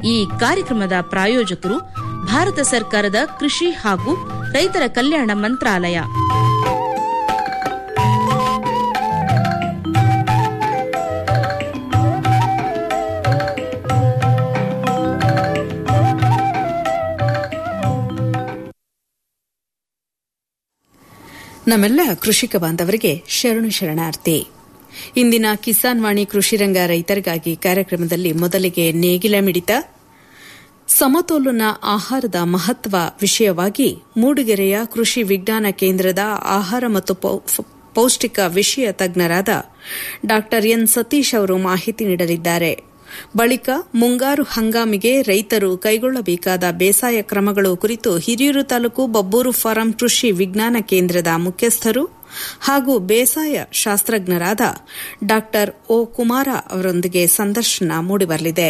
ಈ ಕಾರ್ಯಕ್ರಮದ ಪ್ರಾಯೋಜಕರು ಭಾರತ ಸರ್ಕಾರದ ಕೃಷಿ ಹಾಗೂ ರೈತರ ಕಲ್ಯಾಣ ಮಂತ್ರಾಲಯ ನಮ್ಮೆಲ್ಲ ಕೃಷಿಕ ಬಾಂಧವರಿಗೆ ಶರಣು ಶರಣಾರ್ಥಿ ಇಂದಿನ ಕಿಸಾನ್ ವಾಣಿ ಕೃಷಿರಂಗ ರೈತರಿಗಾಗಿ ಕಾರ್ಯಕ್ರಮದಲ್ಲಿ ಮೊದಲಿಗೆ ನೇಗಿಲ ಮಿಡಿತ ಸಮತೋಲನ ಆಹಾರದ ಮಹತ್ವ ವಿಷಯವಾಗಿ ಮೂಡಿಗೆರೆಯ ಕೃಷಿ ವಿಜ್ಞಾನ ಕೇಂದ್ರದ ಆಹಾರ ಮತ್ತು ಪೌಷ್ಟಿಕ ವಿಷಯ ತಜ್ಞರಾದ ಡಾ ಎನ್ ಸತೀಶ್ ಅವರು ಮಾಹಿತಿ ನೀಡಲಿದ್ದಾರೆ ಬಳಿಕ ಮುಂಗಾರು ಹಂಗಾಮಿಗೆ ರೈತರು ಕೈಗೊಳ್ಳಬೇಕಾದ ಬೇಸಾಯ ಕ್ರಮಗಳು ಕುರಿತು ಹಿರಿಯೂರು ತಾಲೂಕು ಬಬ್ಬೂರು ಫಾರಂ ಕೃಷಿ ವಿಜ್ಞಾನ ಕೇಂದ್ರದ ಮುಖ್ಯಸ್ಥರು ಹಾಗೂ ಬೇಸಾಯ ಶಾಸ್ತ್ರಜ್ಞರಾದ ಡಾ ಓ ಕುಮಾರ ಅವರೊಂದಿಗೆ ಸಂದರ್ಶನ ಮೂಡಿಬರಲಿದೆ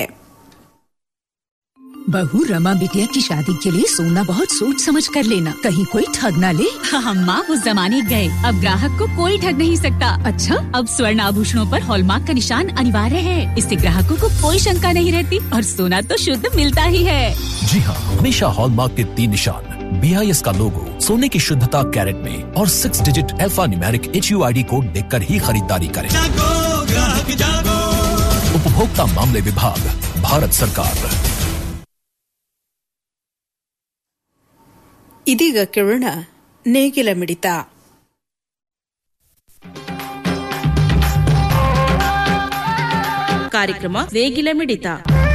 बहू रमा बिटिया की शादी के लिए सोना बहुत सोच समझ कर लेना कहीं कोई ठग ना ले हम माँ उस जमाने गए अब ग्राहक को कोई ठग नहीं सकता अच्छा अब स्वर्ण आभूषणों पर हॉलमार्क का निशान अनिवार्य है इससे ग्राहकों को कोई शंका नहीं रहती और सोना तो शुद्ध मिलता ही है जी हाँ हमेशा हॉलमार्क के तीन निशान बी आई एस का लोगो सोने की शुद्धता कैरेट में और six digit alphanumeric H U I D code देख कर ही खरीदारी करें उपभोक्ता मामले विभाग भारत सरकार ಇದೀಗ ಕೇಳೋಣ ನೇಗಿಲ ಮಿಡಿತ ಕಾರ್ಯಕ್ರಮ ನೇಗಿಲ ಮಿಡಿತ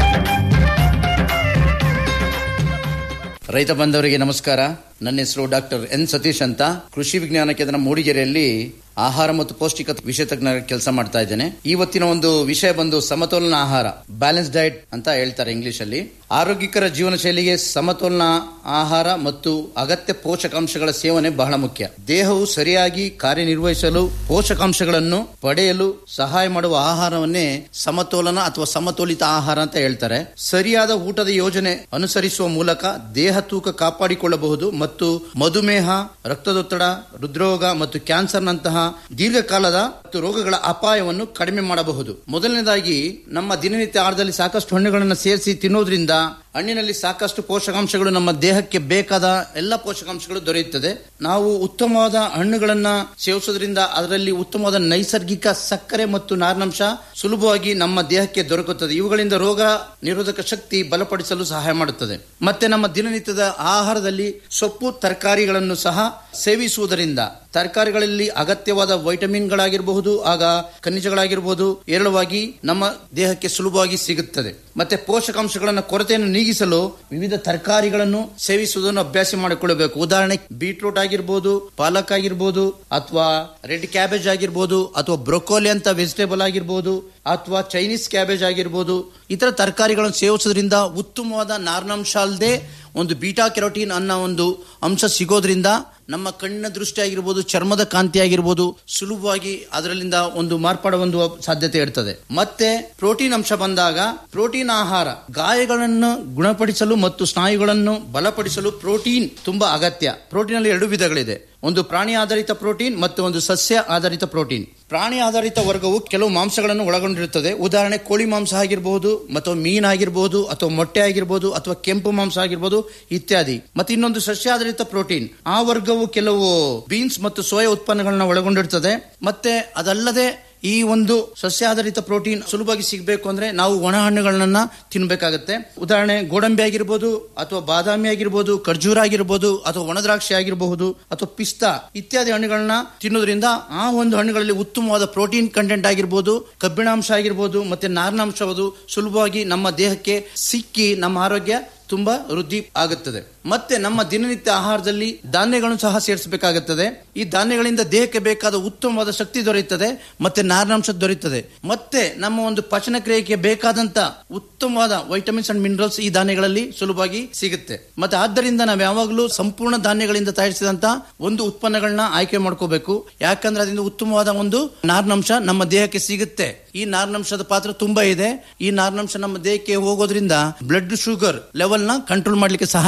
ರೈತ ಬಂಧವರಿಗೆ ನಮಸ್ಕಾರ ನನ್ನ ಹೆಸರು ಡಾಕ್ಟರ್ ಎನ್ ಸತೀಶ್ ಅಂತ ಕೃಷಿ ವಿಜ್ಞಾನ ಕೇಂದ್ರ ಮೂಡಿಗೆರೆಯಲ್ಲಿ ಆಹಾರ ಮತ್ತು ಪೌಷ್ಟಿಕ ವಿಷಯ ತಜ್ಞ ಕೆಲಸ ಮಾಡ್ತಾ ಇದ್ದೇನೆ ಇವತ್ತಿನ ಒಂದು ವಿಷಯ ಬಂದು ಸಮತೋಲನ ಆಹಾರ ಬ್ಯಾಲೆನ್ಸ್ ಡಯಟ್ ಅಂತ ಹೇಳ್ತಾರೆ ಇಂಗ್ಲಿಷ್ ಅಲ್ಲಿ ಆರೋಗ್ಯಕರ ಜೀವನ ಶೈಲಿಗೆ ಸಮತೋಲನ ಆಹಾರ ಮತ್ತು ಅಗತ್ಯ ಪೋಷಕಾಂಶಗಳ ಸೇವನೆ ಬಹಳ ಮುಖ್ಯ ದೇಹವು ಸರಿಯಾಗಿ ಕಾರ್ಯನಿರ್ವಹಿಸಲು ಪೋಷಕಾಂಶಗಳನ್ನು ಪಡೆಯಲು ಸಹಾಯ ಮಾಡುವ ಆಹಾರವನ್ನೇ ಸಮತೋಲನ ಅಥವಾ ಸಮತೋಲಿತ ಆಹಾರ ಅಂತ ಹೇಳ್ತಾರೆ ಸರಿಯಾದ ಊಟದ ಯೋಜನೆ ಅನುಸರಿಸುವ ಮೂಲಕ ದೇಹ ತೂಕ ಕಾಪಾಡಿಕೊಳ್ಳಬಹುದು ಮತ್ತು ಮಧುಮೇಹ ರಕ್ತದೊತ್ತಡ ಹೃದ್ರೋಗ ಮತ್ತು ಕ್ಯಾನ್ಸರ್ನಂತಹ ದೀರ್ಘಕಾಲದ ಮತ್ತು ರೋಗಗಳ ಅಪಾಯವನ್ನು ಕಡಿಮೆ ಮಾಡಬಹುದು ಮೊದಲನೇದಾಗಿ ನಮ್ಮ ದಿನನಿತ್ಯ ಆಹಾರದಲ್ಲಿ ಸಾಕಷ್ಟು ಹಣ್ಣುಗಳನ್ನು ಸೇರಿಸಿ ತಿನ್ನೋದ್ರಿಂದ ಹಣ್ಣಿನಲ್ಲಿ ಸಾಕಷ್ಟು ಪೋಷಕಾಂಶಗಳು ನಮ್ಮ ದೇಹಕ್ಕೆ ಬೇಕಾದ ಎಲ್ಲ ಪೋಷಕಾಂಶಗಳು ದೊರೆಯುತ್ತದೆ ನಾವು ಉತ್ತಮವಾದ ಹಣ್ಣುಗಳನ್ನ ಸೇವಿಸೋದ್ರಿಂದ ಅದರಲ್ಲಿ ಉತ್ತಮವಾದ ನೈಸರ್ಗಿಕ ಸಕ್ಕರೆ ಮತ್ತು ನಾರಿನಂಶ ಸುಲಭವಾಗಿ ನಮ್ಮ ದೇಹಕ್ಕೆ ದೊರಕುತ್ತದೆ ಇವುಗಳಿಂದ ರೋಗ ನಿರೋಧಕ ಶಕ್ತಿ ಬಲಪಡಿಸಲು ಸಹಾಯ ಮಾಡುತ್ತದೆ ಮತ್ತೆ ನಮ್ಮ ದಿನನಿತ್ಯದ ಆಹಾರದಲ್ಲಿ ಸೊಪ್ಪು ತರಕಾರಿಗಳನ್ನು ಸಹ ಸೇವಿಸುವುದರಿಂದ ತರಕಾರಿಗಳಲ್ಲಿ ಅಗತ್ಯವಾದ ವೈಟಮಿನ್ಗಳಾಗಿರಬಹುದು ಆಗ ಖನಿಜಗಳಾಗಿರಬಹುದು ಏರಳವಾಗಿ ನಮ್ಮ ದೇಹಕ್ಕೆ ಸುಲಭವಾಗಿ ಸಿಗುತ್ತದೆ ಮತ್ತೆ ಪೋಷಕಾಂಶಗಳನ್ನ ಕೊರತೆಯನ್ನು ನೀಗಿಸಲು ವಿವಿಧ ತರಕಾರಿಗಳನ್ನು ಸೇವಿಸುವುದನ್ನು ಅಭ್ಯಾಸ ಮಾಡಿಕೊಳ್ಳಬೇಕು ಉದಾಹರಣೆ ಬೀಟ್ರೂಟ್ ಆಗಿರ್ಬೋದು ಪಾಲಕ್ ಆಗಿರ್ಬೋದು ಅಥವಾ ರೆಡ್ ಕ್ಯಾಬೇಜ್ ಆಗಿರ್ಬೋದು ಅಥವಾ ಬ್ರೊಕೋಲಿ ಅಂತ ವೆಜಿಟೇಬಲ್ ಆಗಿರ್ಬೋದು ಅಥವಾ ಚೈನೀಸ್ ಕ್ಯಾಬೇಜ್ ಆಗಿರ್ಬೋದು ಇತರ ತರಕಾರಿಗಳನ್ನು ಸೇವಿಸೋದ್ರಿಂದ ಉತ್ತಮವಾದ ನಾರಿನಾಂಶ ಅಲ್ಲದೆ ಒಂದು ಬೀಟಾ ಕೆರೋಟಿನ್ ಅನ್ನೋ ಒಂದು ಅಂಶ ಸಿಗೋದ್ರಿಂದ ನಮ್ಮ ಕಣ್ಣಿನ ದೃಷ್ಟಿ ಆಗಿರ್ಬೋದು ಚರ್ಮದ ಕಾಂತಿ ಆಗಿರ್ಬೋದು ಸುಲಭವಾಗಿ ಅದರಲ್ಲಿಂದ ಒಂದು ಮಾರ್ಪಾಡ ಒಂದು ಸಾಧ್ಯತೆ ಇರ್ತದೆ ಮತ್ತೆ ಪ್ರೋಟೀನ್ ಅಂಶ ಬಂದಾಗ ಪ್ರೋಟೀನ್ ಆಹಾರ ಗಾಯಗಳನ್ನು ಗುಣಪಡಿಸಲು ಮತ್ತು ಸ್ನಾಯುಗಳನ್ನು ಬಲಪಡಿಸಲು ಪ್ರೋಟೀನ್ ತುಂಬಾ ಅಗತ್ಯ ಪ್ರೋಟೀನ್ ಅಲ್ಲಿ ಎರಡು ವಿಧಗಳಿದೆ ಒಂದು ಪ್ರಾಣಿ ಆಧಾರಿತ ಪ್ರೋಟೀನ್ ಮತ್ತು ಒಂದು ಸಸ್ಯ ಆಧಾರಿತ ಪ್ರೋಟೀನ್ ಪ್ರಾಣಿ ಆಧಾರಿತ ವರ್ಗವು ಕೆಲವು ಮಾಂಸಗಳನ್ನು ಒಳಗೊಂಡಿರುತ್ತದೆ ಉದಾಹರಣೆ ಕೋಳಿ ಮಾಂಸ ಆಗಿರಬಹುದು ಮತ್ತು ಮೀನ್ ಆಗಿರಬಹುದು ಅಥವಾ ಮೊಟ್ಟೆ ಆಗಿರಬಹುದು ಅಥವಾ ಕೆಂಪು ಮಾಂಸ ಆಗಿರಬಹುದು ಇತ್ಯಾದಿ ಮತ್ತೆ ಇನ್ನೊಂದು ಸಸ್ಯ ಆಧಾರಿತ ಪ್ರೋಟೀನ್ ಆ ವರ್ಗವು ಕೆಲವು ಬೀನ್ಸ್ ಮತ್ತು ಸೋಯಾ ಉತ್ಪನ್ನಗಳನ್ನ ಒಳಗೊಂಡಿರುತ್ತದೆ ಮತ್ತೆ ಅದಲ್ಲದೆ ಈ ಒಂದು ಸಸ್ಯಾಧಾರಿತ ಪ್ರೋಟೀನ್ ಸುಲಭವಾಗಿ ಸಿಗಬೇಕು ಅಂದ್ರೆ ನಾವು ಒಣ ಹಣ್ಣುಗಳನ್ನ ತಿನ್ಬೇಕಾಗತ್ತೆ ಉದಾಹರಣೆ ಗೋಡಂಬಿ ಆಗಿರ್ಬೋದು ಅಥವಾ ಬಾದಾಮಿ ಆಗಿರ್ಬೋದು ಖರ್ಜೂರ ಆಗಿರ್ಬೋದು ಅಥವಾ ಒಣದ್ರಾಕ್ಷಿ ಆಗಿರಬಹುದು ಅಥವಾ ಪಿಸ್ತಾ ಇತ್ಯಾದಿ ಹಣ್ಣುಗಳನ್ನ ತಿನ್ನೋದ್ರಿಂದ ಆ ಒಂದು ಹಣ್ಣುಗಳಲ್ಲಿ ಉತ್ತಮವಾದ ಪ್ರೋಟೀನ್ ಕಂಟೆಂಟ್ ಆಗಿರ್ಬೋದು ಕಬ್ಬಿಣಾಂಶ ಆಗಿರ್ಬೋದು ಮತ್ತೆ ನಾರಿನಾಂಶವುದು ಸುಲಭವಾಗಿ ನಮ್ಮ ದೇಹಕ್ಕೆ ಸಿಕ್ಕಿ ನಮ್ಮ ಆರೋಗ್ಯ ತುಂಬಾ ವೃದ್ಧಿ ಆಗುತ್ತದೆ ಮತ್ತೆ ನಮ್ಮ ದಿನನಿತ್ಯ ಆಹಾರದಲ್ಲಿ ಧಾನ್ಯಗಳನ್ನು ಸಹ ಸೇರಿಸಬೇಕಾಗುತ್ತದೆ ಈ ಧಾನ್ಯಗಳಿಂದ ದೇಹಕ್ಕೆ ಬೇಕಾದ ಉತ್ತಮವಾದ ಶಕ್ತಿ ದೊರೆಯುತ್ತದೆ ಮತ್ತೆ ನಾರಿನಾಂಶ ದೊರೆಯುತ್ತದೆ ಮತ್ತೆ ನಮ್ಮ ಒಂದು ಪಚನ ಕ್ರಿಯೆಗೆ ಬೇಕಾದಂತ ಉತ್ತಮವಾದ ವೈಟಮಿನ್ಸ್ ಅಂಡ್ ಮಿನರಲ್ಸ್ ಈ ಧಾನ್ಯಗಳಲ್ಲಿ ಸುಲಭವಾಗಿ ಸಿಗುತ್ತೆ ಮತ್ತೆ ಆದ್ದರಿಂದ ನಾವು ಯಾವಾಗಲೂ ಸಂಪೂರ್ಣ ಧಾನ್ಯಗಳಿಂದ ತಯಾರಿಸಿದಂತ ಒಂದು ಉತ್ಪನ್ನಗಳನ್ನ ಆಯ್ಕೆ ಮಾಡ್ಕೋಬೇಕು ಯಾಕಂದ್ರೆ ಅದರಿಂದ ಉತ್ತಮವಾದ ಒಂದು ನಾರಿನಾಂಶ ನಮ್ಮ ದೇಹಕ್ಕೆ ಸಿಗುತ್ತೆ ಈ ನಾರಿನಾಂಶದ ಪಾತ್ರ ತುಂಬಾ ಇದೆ ಈ ನಾರಿನಾಂಶ ನಮ್ಮ ದೇಹಕ್ಕೆ ಹೋಗೋದ್ರಿಂದ ಬ್ಲಡ್ ಶುಗರ್ ಲೆವೆಲ್ ನ ಕಂಟ್ರೋಲ್ ಮಾಡ್ಲಿಕ್ಕೆ ಸಹಾಯ ಮಾಡುತ್ತೆ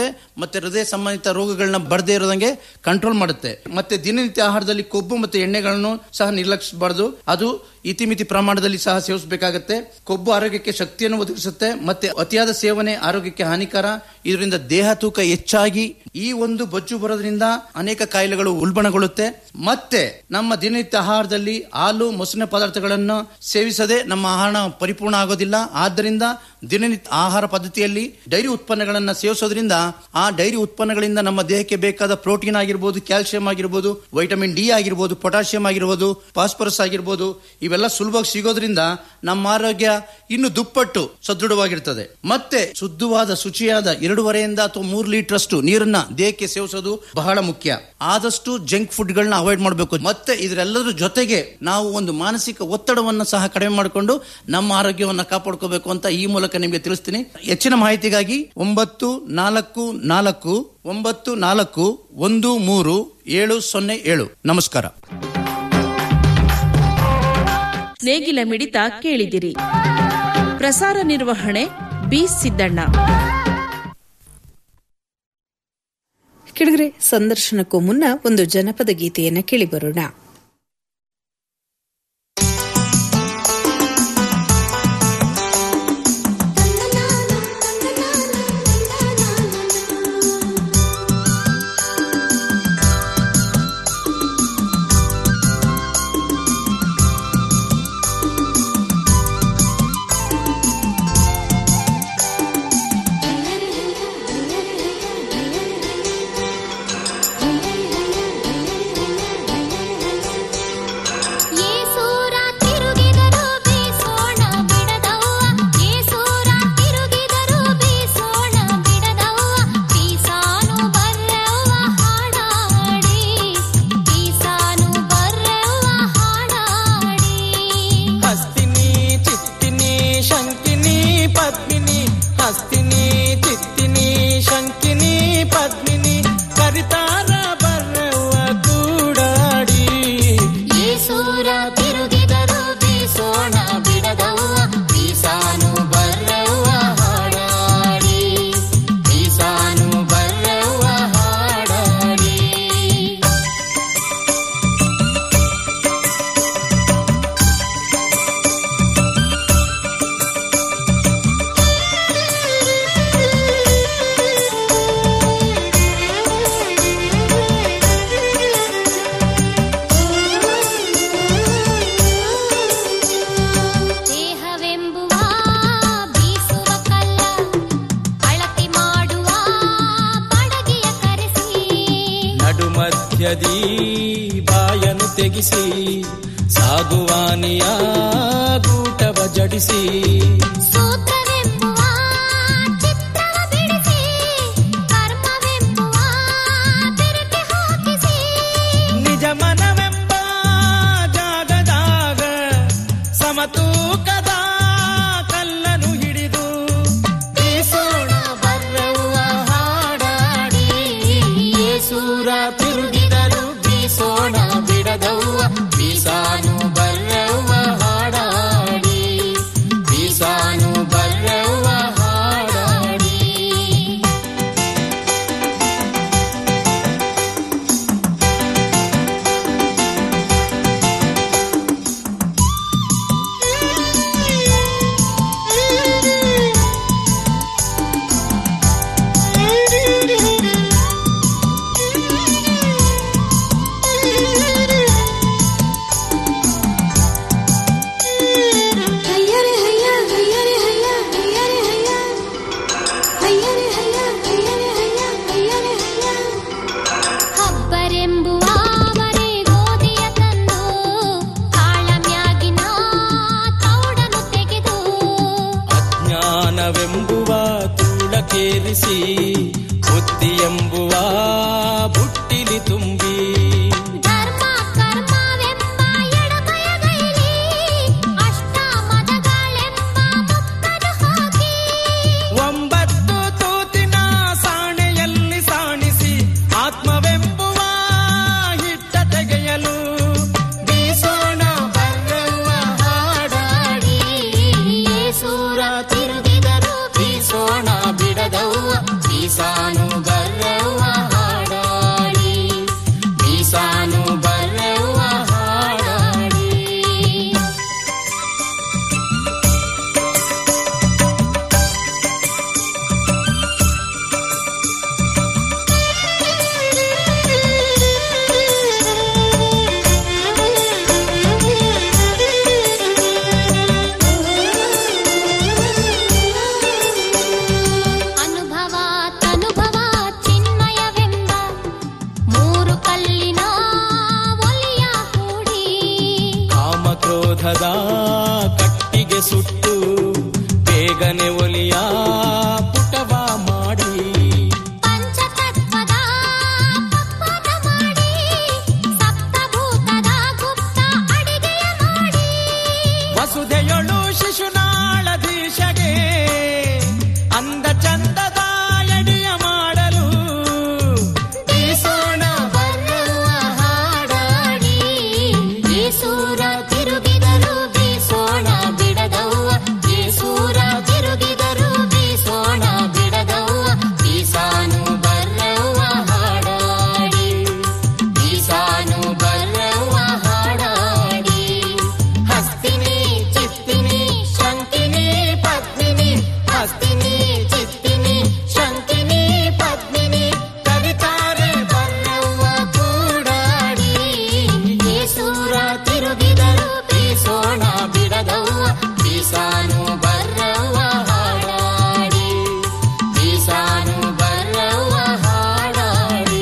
ಮತ್ತೆ ಹೃದಯ ಸಂಬಂಧಿತ ರೋಗಗಳನ್ನ ಬರದೇ ಇರೋದಂಗೆ ಕಂಟ್ರೋಲ್ ಮಾಡುತ್ತೆ ಮತ್ತೆ ದಿನನಿತ್ಯ ಆಹಾರದಲ್ಲಿ ಕೊಬ್ಬು ಮತ್ತೆ ಎಣ್ಣೆಗಳನ್ನು ಸಹ ನಿರ್ಲಕ್ಷಿಸಬಾರದು ಅದು ಇತಿಮಿತಿ ಪ್ರಮಾಣದಲ್ಲಿ ಸಹ ಸೇವಿಸಬೇಕಾಗತ್ತೆ ಕೊಬ್ಬು ಆರೋಗ್ಯಕ್ಕೆ ಶಕ್ತಿಯನ್ನು ಒದಗಿಸುತ್ತೆ ಮತ್ತೆ ಅತಿಯಾದ ಸೇವನೆ ಆರೋಗ್ಯಕ್ಕೆ ಹಾನಿಕರ ಇದರಿಂದ ದೇಹ ತೂಕ ಹೆಚ್ಚಾಗಿ ಈ ಒಂದು ಬೊಜ್ಜು ಬರೋದ್ರಿಂದ ಅನೇಕ ಕಾಯಿಲೆಗಳು ಉಲ್ಬಣಗೊಳ್ಳುತ್ತೆ ಮತ್ತೆ ನಮ್ಮ ದಿನನಿತ್ಯ ಆಹಾರದಲ್ಲಿ ಹಾಲು ಮೊಸರಿನ ಪದಾರ್ಥಗಳನ್ನು ಸೇವಿಸದೆ ನಮ್ಮ ಆಹಾರ ಪರಿಪೂರ್ಣ ಆಗೋದಿಲ್ಲ ಆದ್ದರಿಂದ ದಿನನಿತ್ಯ ಆಹಾರ ಪದ್ಧತಿಯಲ್ಲಿ ಡೈರಿ ಉತ್ಪನ್ನಗಳನ್ನು ಸೇವಿಸೋದ್ರಿಂದ ಆ ಡೈರಿ ಉತ್ಪನ್ನಗಳಿಂದ ನಮ್ಮ ದೇಹಕ್ಕೆ ಬೇಕಾದ ಪ್ರೋಟೀನ್ ಆಗಿರ್ಬೋದು ಕ್ಯಾಲ್ಸಿಯಂ ಆಗಿರ್ಬೋದು ವೈಟಮಿನ್ ಡಿ ಆಗಿರ್ಬೋದು ಪೊಟ್ಯಾಷಿಯಂ ಆಗಿರ್ಬೋದು ಫಾಸ್ಫರಸ್ ಆಗಿರ್ಬೋದು ಇವೆಲ್ಲ ಸುಲಭವಾಗಿ ಸಿಗೋದ್ರಿಂದ ನಮ್ಮ ಆರೋಗ್ಯ ಇನ್ನು ದುಪ್ಪಟ್ಟು ಸದೃಢವಾಗಿರ್ತದೆ ಮತ್ತೆ ಶುದ್ಧವಾದ ಶುಚಿಯಾದ ಎರಡೂವರೆಯಿಂದ ಅಥವಾ ಮೂರು ಲೀಟರ್ ಅಷ್ಟು ನೀರನ್ನ ದೇಹಕ್ಕೆ ಸೇವಿಸೋದು ಬಹಳ ಮುಖ್ಯ ಆದಷ್ಟು ಜಂಕ್ ಫುಡ್ ಗಳನ್ನ ಅವಾಯ್ಡ್ ಮಾಡಬೇಕು ಮತ್ತೆ ಇದರೆಲ್ಲರ ಜೊತೆಗೆ ನಾವು ಒಂದು ಮಾನಸಿಕ ಒತ್ತಡವನ್ನು ಸಹ ಕಡಿಮೆ ಮಾಡಿಕೊಂಡು ನಮ್ಮ ಆರೋಗ್ಯವನ್ನ ಕಾಪಾಡ್ಕೋಬೇಕು ಅಂತ ಈ ಮೂಲಕ ನಿಮಗೆ ತಿಳಿಸ್ತೀನಿ ಹೆಚ್ಚಿನ ಮಾಹಿತಿಗಾಗಿ ಒಂಬತ್ತು ನಾಲ್ಕು ನಾಲ್ಕು ಒಂಬತ್ತು ನಾಲ್ಕು ಒಂದು ಮೂರು ಏಳು ಸೊನ್ನೆ ಏಳು ನಮಸ್ಕಾರ ನೇಗಿಲ ಮಿಡಿತ ಕೇಳಿದಿರಿ ಪ್ರಸಾರ ನಿರ್ವಹಣೆ ಬಿ ಸಿದ್ದಣ್ಣ ಕೆಳಗರೆ ಸಂದರ್ಶನಕ್ಕೂ ಮುನ್ನ ಒಂದು ಜನಪದ ಗೀತೆಯನ್ನು ಕೇಳಿಬರೋಣ ಏಸೂರ ತಿರುಗಿದರು ಬೀಸೋಣ ಬಿಡದವ್ವ ಏಸೂರ ತಿರುಗಿದರು ಬೀಸೋಣ ಬಿಡದವ್ವ ಬೀಸಾನು ಬರ್ರವ್ವ ಹಾಡಾಡಿ ಬೀಸಾನು ಬರ್ರವ್ವ ಹಾಡಾಡಿ ಹಸ್ತಿನಿ ಚಿತ್ತಿನಿ ಶಂಕಿನಿ ಪದ್ಮಿನಿ ಹಸ್ತಿನಿ ಚಿತ್ತಿನಿ ಶಂಕಿನಿ ಪದ್ಮಿನಿ ಕರಿತಾರ ಬರ್ರವ್ವ ಕೂಡಾಡಿ ಏಸೂರ ತಿರುಗಿದರು ಬೀಸೋಣ ಬಿಡದವ್ವ ಬೀಸಾನು ಬರ್ರವ್ವ ಹಾಡಾಡಿ ಬೀಸಾನು ಬರ್ರವ್ವ ಹಾಡಾಡಿ ದೇಹವೆಂಬುವ ಬೀಸುವ ಕಲ್ಲ ಅಳತಿ ಮಾಡುವ ಪಡಗಿಯ ಕರೆಸಿ ನಡು ಮಧ್ಯದಿ ಬಾಯನು ತೆಗಿಸಿ ಸಾಗುವಾನಿಯ ಗೂಟವ ಜಡಿಸಿ ಸೂತ್ರವೆಂಬುವ ಚಿತ್ರವ ಬಿಡಿಸಿ ಕರ್ಮವೆಂಬುವ ಬೆರಕೆ ಹಾಕಿಸಿ ನಿಜ ಮನವೆಂಬ ಜಾಗದಾಗ ಸಮತೂಕದ ಕಲ್ಲನು ಹಿಡಿದು ಬೀಸೋಣ ಬರ್ರವ್ವ ಹಾಡಾಡಿ ಏಸೂರ ತಿರುಗಿದರು ಬೀಸೋಣ ಬಿಡದವ್ವ ಬೀಸಾನು ಬರ್ರವ್ವ ಹಾಡಾಡಿ ಬೀಸಾನು ಬರ್ರವ್ವ ಹಾಡಾಡಿ ಹಯ್ಯರೆ ಹಯ್ಯ ಹಯ್ಯರೆ ಹಯ್ಯ ಹಯ್ಯರೆ ಹಯ್ಯ ಹಯ್ಯರೆ ಹಯ್ಯ ಹಯ್ಯರೆ ಹಯ್ಯ ಹಯ್ಯರೆ ಹಯ್ಯ ಹಬ್ಬರೆಂಬುವ ಮರೆ ಗೋಧಿಯ ತಂದು ಕಾಳಮ್ಯಾಗಿನ ತೌಡನು ತೆಗೆದು ಅಜ್ಞಾನವೆಂಬುವ ತೂಳಕೇರಿಸಿ ಬುದ್ಧಿ ಎಂಬುವ ಬುಟ್ಟಿಲಿ ತುಂಬಿ ಧರ್ಮ ಕರ್ಮವೆಂಬ ಎಡಬಯಗೈಲಿ ಅಷ್ಟಮದಗಳೆಂಬ ಮುಕ್ಕದು ಹಾಕಿ ಒಂಬತ್ತು ತೂತಿನ ಸಾಣೆಯಲ್ಲಿ ಸಾಣಿಸಿ ಆತ್ಮವೆಂಬುವ ಹಿಟ್ಟ ತೆಗೆಯಲು ಬೀಸೋಣ ಬರ್ರವ್ವ ಹಾಡಾಡಿ ಏಸೂರ ತಿರುಗಿದರು ಬೀಸೋಣ ಬಿಡದವ್ವ ಬೀಸಾನು ಸುಟ್ಟು ಬೇಗನೆ ಒಲಿಯ ಪುಟವ ಮಾಡಿ ಪಂಚತತ್ವದ ಪಕ್ವದ ಮಾಡಿ ಸಪ್ತಭೂತದ ಗುಪ್ತ ಅಡಿಗೆಯ ಮಾಡಿ ವಸುಧೆಯೊಳು ಶಿಶುನಾಳ ದೀಶಗೆ ಅಂದ ಚಂದದ ಎಡೆಯ ಮಾಡಲು ಬೀಸೋಣ ಬರುವ ಹಾಡಾಡಿ ಬೀಸೂರ ತಿರುಗಿದರು ಬೀಸೋಣ ಬಿಡದವ್ವ ಬೀಸೂರ ತಿರುಗಿದರು ಬೀಸೋಣ ಬಿಡದವ್ವ ಬೀಸಾನು ಬರ್ರವ್ವ ಹಾಡಾಡಿ ಬೀಸಾನು ಬರ್ರವ್ವ ಹಾಡಾಡಿ ಹಸ್ತಿನಿ ಚಿತ್ತಿನಿ ಶಂಕಿನಿ ಪದ್ಮಿನಿ ಹಸ್ತಿನಿ ಚಿತ್ತಿನಿ ಶಂಕಿನಿ ಪದ್ಮಿನಿ ಕವಿತಾರೆ ಬರ್ರವ್ವ ಕೂಡಾಡಿ ಏಸೂರ ತಿರುಗಿದರು ಬೀಸೋಣ ಬಿಡದವ್ವ ಬೀಸಾನು ಬರ್ರವ್ವ ಹಾಡಾಡಿ ಬೀಸಾನು ಬರ್ರವ್ವ ಹಾಡಾಡಿ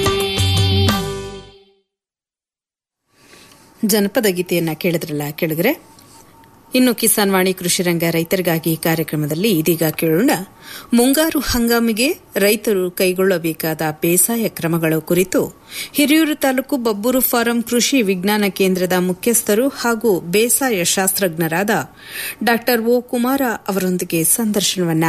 ಜನಪದ ಗೀತೆಯನ್ನ ಕೇಳಿದ್ರಲ್ಲ ಕೇಳಿದ್ರೆ ಇನ್ನು ಕಿಸಾನ್ ವಾಣಿ ಕೃಷಿರಂಗ ರೈತರಿಗಾಗಿ ಕಾರ್ಯಕ್ರಮದಲ್ಲಿ ಇದೀಗ ಕೇಳೋಣ ಮುಂಗಾರು ಹಂಗಾಮಿಗೆ ರೈತರು ಕೈಗೊಳ್ಳಬೇಕಾದ ಬೇಸಾಯ ಕ್ರಮಗಳ ಕುರಿತು ಹಿರಿಯೂರು ತಾಲೂಕು ಬಬ್ಬೂರು ಫಾರಂ ಕೃಷಿ ವಿಜ್ಞಾನ ಕೇಂದ್ರದ ಮುಖ್ಯಸ್ಥರು ಹಾಗೂ ಬೇಸಾಯ ಶಾಸ್ತ್ರಜ್ಞರಾದ ಡಾ ಓ ಕುಮಾರ ಅವರೊಂದಿಗೆ ಸಂದರ್ಶನವನ್ನ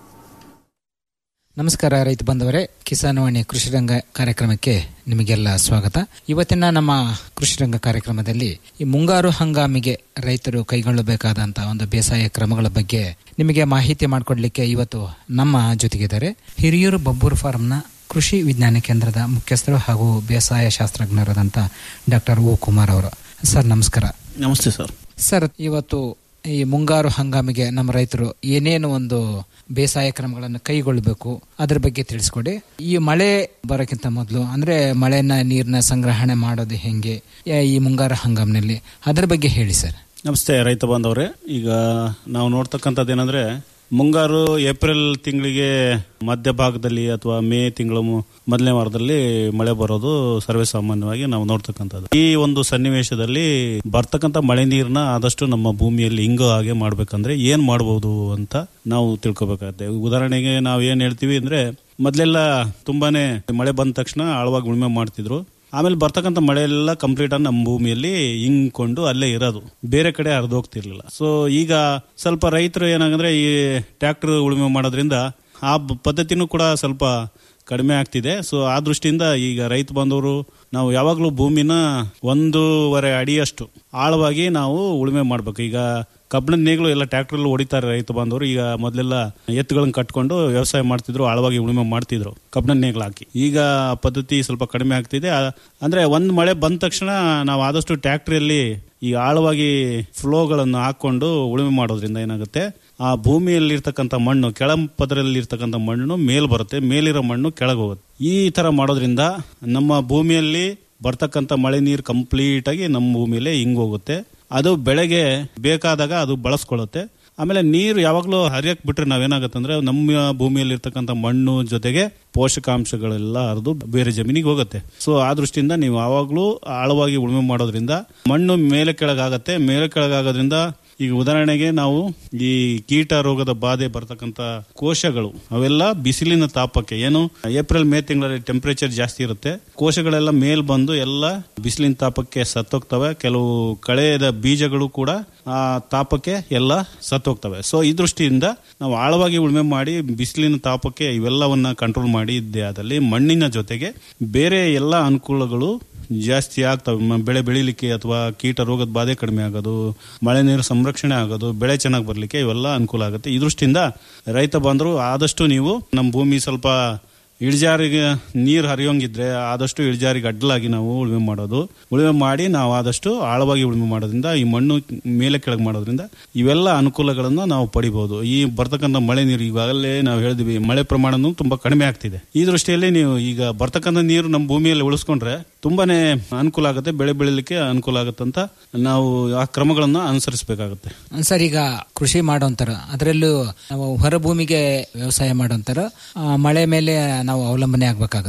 ನಮಸ್ಕಾರ ರೈತ ಬಂಧುವರೇ ಕಿಸಾನ್ ವಾಣಿ ಕೃಷಿ ರಂಗ ಕಾರ್ಯಕ್ರಮಕ್ಕೆ ನಿಮಗೆಲ್ಲ ಸ್ವಾಗತ ಇವತ್ತಿನ ನಮ್ಮ ಕೃಷಿ ರಂಗ ಕಾರ್ಯಕ್ರಮದಲ್ಲಿ ಈ ಮುಂಗಾರು ಹಂಗಾಮಿಗೆ ರೈತರು ಕೈಗೊಳ್ಳಬೇಕಾದಂತಹ ಒಂದು ಬೇಸಾಯ ಕ್ರಮಗಳ ಬಗ್ಗೆ ನಿಮಗೆ ಮಾಹಿತಿ ಮಾಡಿಕೊಡ್ಲಿಕ್ಕೆ ಇವತ್ತು ನಮ್ಮ ಜೊತೆಗಿದ್ದಾರೆ ಹಿರಿಯೂರು ಬಬ್ಬೂರು ಫಾರಂನ ಕೃಷಿ ವಿಜ್ಞಾನ ಕೇಂದ್ರದ ಮುಖ್ಯಸ್ಥರು ಹಾಗೂ ಬೇಸಾಯ ಶಾಸ್ತ್ರಜ್ಞರಾದಂಥ ಡಾಕ್ಟರ್ ಓ ಕುಮಾರ್ ಅವರು ಸರ್ ನಮಸ್ಕಾರ ನಮಸ್ತೆ ಸರ್ ಸರ್ ಇವತ್ತು ಈ ಮುಂಗಾರು ಹಂಗಾಮಿಗೆ ನಮ್ಮ ರೈತರು ಏನೇನು ಒಂದು ಬೇಸಾಯ ಕ್ರಮಗಳನ್ನು ಕೈಗೊಳ್ಳಬೇಕು ಅದ್ರ ಬಗ್ಗೆ ತಿಳಿಸ್ಕೊಡಿ ಈ ಮಳೆ ಬರೋಕ್ಕಿಂತ ಮೊದಲು ಅಂದ್ರೆ ಮಳೆನ ನೀರನ್ನ ಸಂಗ್ರಹಣೆ ಮಾಡೋದು ಹೆಂಗೆ ಯಾ- ಈ ಮುಂಗಾರು ಹಂಗಾಮಿನಲ್ಲಿ ಅದ್ರ ಬಗ್ಗೆ ಹೇಳಿ ಸರ್ ನಮಸ್ತೆ ರೈತ ಬಾಂಧವರೇ ಈಗ ನಾವು ನೋಡ್ತಕ್ಕಂಥದ್ದು ಏನಂದ್ರೆ ಮುಂಗಾರು ಏಪ್ರಿಲ್ ತಿಂಗಳಿಗೆ ಮಧ್ಯಭಾಗದಲ್ಲಿ ಅಥವಾ ಮೇ ತಿಂಗಳ ಮು- ಮೊದಲನೇ ವಾರದಲ್ಲಿ ಮಳೆ ಬರೋದು ಸರ್ವೇ ಸಾಮಾನ್ಯವಾಗಿ ನಾವು ನೋಡ್ತಕ್ಕಂಥದ್ದು ಈ ಒಂದು ಸನ್ನಿವೇಶದಲ್ಲಿ ಬರ್ತಕ್ಕಂಥ ಮಳೆ ನೀರನ್ನ ಆದಷ್ಟು ನಮ್ಮ ಭೂಮಿಯಲ್ಲಿ ಹಿಂಗೋ ಹಾಗೆ ಮಾಡ್ಬೇಕಂದ್ರೆ ಏನ್ ಮಾಡಬಹುದು ಅಂತ ನಾವು ತಿಳ್ಕೊಬೇಕಾಗತ್ತೆ ಉದಾಹರಣೆಗೆ ನಾವು ಏನ್ ಹೇಳ್ತೀವಿ ಅಂದ್ರೆ ಮೊದಲೆಲ್ಲ ತುಂಬಾನೇ ಮಳೆ ಬಂದ ತಕ್ಷಣ ಆಳವಾಗಿ ಉಳುಮೆ ಮಾಡ್ತಿದ್ರು ಆಮೇಲೆ ಬರ್ತಕ್ಕಂಥ ಮಳೆ ಎಲ್ಲ ಕಂಪ್ಲೀಟ್ ಆಗಿ ನಮ್ಮ ಭೂಮಿಯಲ್ಲಿ ಹಿಂಗ್ಕೊಂಡು ಅಲ್ಲೇ ಇರೋದು ಬೇರೆ ಕಡೆ ಹರಿದು ಹೋಗ್ತಿರ್ಲಿಲ್ಲ ಸೊ ಈಗ ಸ್ವಲ್ಪ ರೈತರು ಏನಾಗಂದ್ರೆ ಈ ಟ್ರ್ಯಾಕ್ಟರ್ ಉಳುಮೆ ಮಾಡೋದ್ರಿಂದ ಆ ಬ- ಪದ್ಧತಿನೂ ಕೂಡ ಸ್ವಲ್ಪ ಕಡಿಮೆ ಆಗ್ತಿದೆ ಸೊ ಆ ದೃಷ್ಟಿಯಿಂದ ಈಗ ರೈತ ಬಂದವರು ನಾವು ಯಾವಾಗಲೂ ಭೂಮಿನ ಒಂದೂವರೆ ಅಡಿಯಷ್ಟು ಆಳವಾಗಿ ನಾವು ಉಳುಮೆ ಮಾಡ್ಬೇಕು ಈಗ ಕಬ್ಬಣದ ನೇಗಿಲು ಎಲ್ಲ ಟ್ರ್ಯಾಕ್ಟರ್ ಹೊಡಿತಾರೆ ರೈತ ಬಾಂಧವರು ಈಗ ಮೊದಲೆಲ್ಲ ಎತ್ತುಗಳನ್ನ ಕಟ್ಕೊಂಡು ವ್ಯವಸಾಯ ಮಾಡ್ತಿದ್ರು ಆಳವಾಗಿ ಉಳುಮೆ ಮಾಡ್ತಿದ್ರು ಕಬ್ಬಣದ ನೇಗಿಲು ಹಾಕಿ ಈಗ ಆ ಪದ್ಧತಿ ಸ್ವಲ್ಪ ಕಡಿಮೆ ಆಗ್ತಿದೆ ಆ- ಅಂದ್ರೆ ಒಂದ್ ಮಳೆ ಬಂದ ತಕ್ಷಣ ನಾವು ಆದಷ್ಟು ಟ್ರ್ಯಾಕ್ಟರಿಯಲ್ಲಿ ಈ ಆಳವಾಗಿ ಫ್ಲೋಗಳನ್ನು ಹಾಕೊಂಡು ಉಳುಮೆ ಮಾಡೋದ್ರಿಂದ ಏನಾಗುತ್ತೆ ಆ ಭೂಮಿಯಲ್ಲಿರ್ತಕ್ಕಂಥ ಮಣ್ಣು ಕೆಳ ಪದರಲ್ಲಿ ಇರ್ತಕ್ಕಂಥ ಮಣ್ಣು ಮೇಲ್ ಬರುತ್ತೆ ಮೇಲಿರೋ ಮಣ್ಣು ಕೆಳಗೆ ಹೋಗುತ್ತೆ ಈ ತರ ಮಾಡೋದ್ರಿಂದ ನಮ್ಮ ಭೂಮಿಯಲ್ಲಿ ಬರ್ತಕ್ಕಂಥ ಮಳೆ ನೀರು ಕಂಪ್ಲೀಟ್ ಆಗಿ ನಮ್ಮ ಭೂಮಿಯಲ್ಲೇ ಹಿಂಗ್ ಹೋಗುತ್ತೆ ಅದು ಬೆಳೆಗೆ ಬೇಕಾದಾಗ ಅದು ಬಳಸ್ಕೊಳ್ಳುತ್ತೆ ಆಮೇಲೆ ನೀರು ಯಾವಾಗಲೂ ಹರಿಯಕ್ ಬಿಟ್ರೆ ನಾವೇನಾಗುತ್ತೆ ಅಂದ್ರೆ ನಮ್ಮ ಭೂಮಿಯಲ್ಲಿ ಇರ್ತಕ್ಕಂಥ ಮಣ್ಣು ಜೊತೆಗೆ ಪೋಷಕಾಂಶಗಳೆಲ್ಲ ಹರಿದು ಬೇರೆ ಜಮೀನಿಗೆ ಹೋಗುತ್ತೆ ಸೊ ಆ ದೃಷ್ಟಿಯಿಂದ ನೀವು ಯಾವಾಗಲೂ ಆಳವಾಗಿ ಉಳುಮೆ ಮಾಡೋದ್ರಿಂದ ಮಣ್ಣು ಮೇಲೆ ಕೆಳಗಾಗತ್ತೆ ಮೇಲೆ ಕೆಳಗಾಗೋದ್ರಿಂದ ಈಗ ಉದಾಹರಣೆಗೆ ನಾವು ಈ ಕೀಟ ರೋಗದ ಬಾಧೆ ಬರ್ತಕ್ಕಂಥ ಕೋಶಗಳು ಅವೆಲ್ಲ ಬಿಸಿಲಿನ ತಾಪಕ್ಕೆ ಏನು ಏಪ್ರಿಲ್ ಮೇ ತಿಂಗಳಲ್ಲಿ ಟೆಂಪರೇಚರ್ ಜಾಸ್ತಿ ಇರುತ್ತೆ ಕೋಶಗಳೆಲ್ಲ ಮೇಲ್ ಬಂದು ಎಲ್ಲ ಬಿಸಿಲಿನ ತಾಪಕ್ಕೆ ಸತ್ತೋಗ್ತವೆ ಕೆಲವು ಕಳೆದ ಬೀಜಗಳು ಕೂಡ ಆ ತಾಪಕ್ಕೆ ಎಲ್ಲ ಸತ್ತೋಗ್ತವೆ ಸೊ ಈ ದೃಷ್ಟಿಯಿಂದ ನಾವು ಆಳವಾಗಿ ಉಳುಮೆ ಮಾಡಿ ಬಿಸಿಲಿನ ತಾಪಕ್ಕೆ ಇವೆಲ್ಲವನ್ನ ಕಂಟ್ರೋಲ್ ಮಾಡಿ ಇದ್ದೇ ಆದಲ್ಲಿ ಮಣ್ಣಿನ ಜೊತೆಗೆ ಬೇರೆ ಎಲ್ಲ ಅನುಕೂಲಗಳು ಜಾಸ್ತಿ ಆಗ್ತವೆ ಮ- ಬೆಳೆ ಬೆಳಿಲಿಕ್ಕೆ ಅಥವಾ ಕೀಟ ರೋಗದ ಬಾಧೆ ಕಡಿಮೆ ಆಗೋದು ಮಳೆ ನೀರು ಸಂರಕ್ಷಣೆ ಆಗೋದು ಬೆಳೆ ಚೆನ್ನಾಗಿ ಬರಲಿಕ್ಕೆ ಇವೆಲ್ಲ ಅನುಕೂಲ ಆಗುತ್ತೆ ಈ ದೃಷ್ಟಿಯಿಂದ ರೈತ ಬಂದರು ಆದಷ್ಟು ನೀವು ನಮ್ಮ ಭೂಮಿ ಸ್ವಲ್ಪ ಇಳಿಜಾರಿಗೆ ನೀರು ಹರಿಯೋಂಗಿದ್ರೆ ಆದಷ್ಟು ಇಳಿಜಾರಿಗೆ ಅಡ್ಡಲಾಗಿ ನಾವು ಉಳುಮೆ ಮಾಡೋದು ಉಳುಮೆ ಮಾಡಿ ನಾವು ಆದಷ್ಟು ಆಳವಾಗಿ ಉಳುಮೆ ಮಾಡೋದ್ರಿಂದ ಈ ಮಣ್ಣು ಮೇಲೆ ಕೆಳಗೆ ಮಾಡೋದ್ರಿಂದ ಇವೆಲ್ಲ ಅನುಕೂಲಗಳನ್ನು ನಾವು ಪಡಿಬಹುದು ಈ ಬರ್ತಕ್ಕಂಥ ಮಳೆ ನೀರು ಈಗಾಗಲೇ ನಾವು ಹೇಳಿದ್ವಿ ಮಳೆ ಪ್ರಮಾಣನೂ ತುಂಬಾ ಕಡಿಮೆ ಆಗ್ತಿದೆ ಈ ದೃಷ್ಟಿಯಲ್ಲಿ ನೀವು ಈಗ ಬರ್ತಕ್ಕಂಥ ನೀರು ನಮ್ಮ ಭೂಮಿಯಲ್ಲಿ ಉಳಿಸ್ಕೊಂಡ್ರೆ ತುಂಬಾನೇ ಅನುಕೂಲ ಆಗುತ್ತೆ ಬೆಳೆ ಬೆಳಿಲಿಕ್ಕೆ ಅನುಕೂಲ ಆಗುತ್ತೆ ಅಂತ ನಾವು ಆ ಕ್ರಮಗಳನ್ನ ಅನುಸರಿಸಬೇಕಾಗುತ್ತೆ ಸರ್ ಈಗ ಕೃಷಿ ಮಾಡೋಂತಾರ ಅದರಲ್ಲೂ ನಾವು ಹೊರ ಭೂಮಿಗೆ ವ್ಯವಸಾಯ ಮಾಡೋಂತಾರ ಆ, ಮಳೆ ಮೇಲೆ ನಾವು ಅವಲಂಬನೆ ಆಗ್ಬೇಕಾಗುತ್ತೆ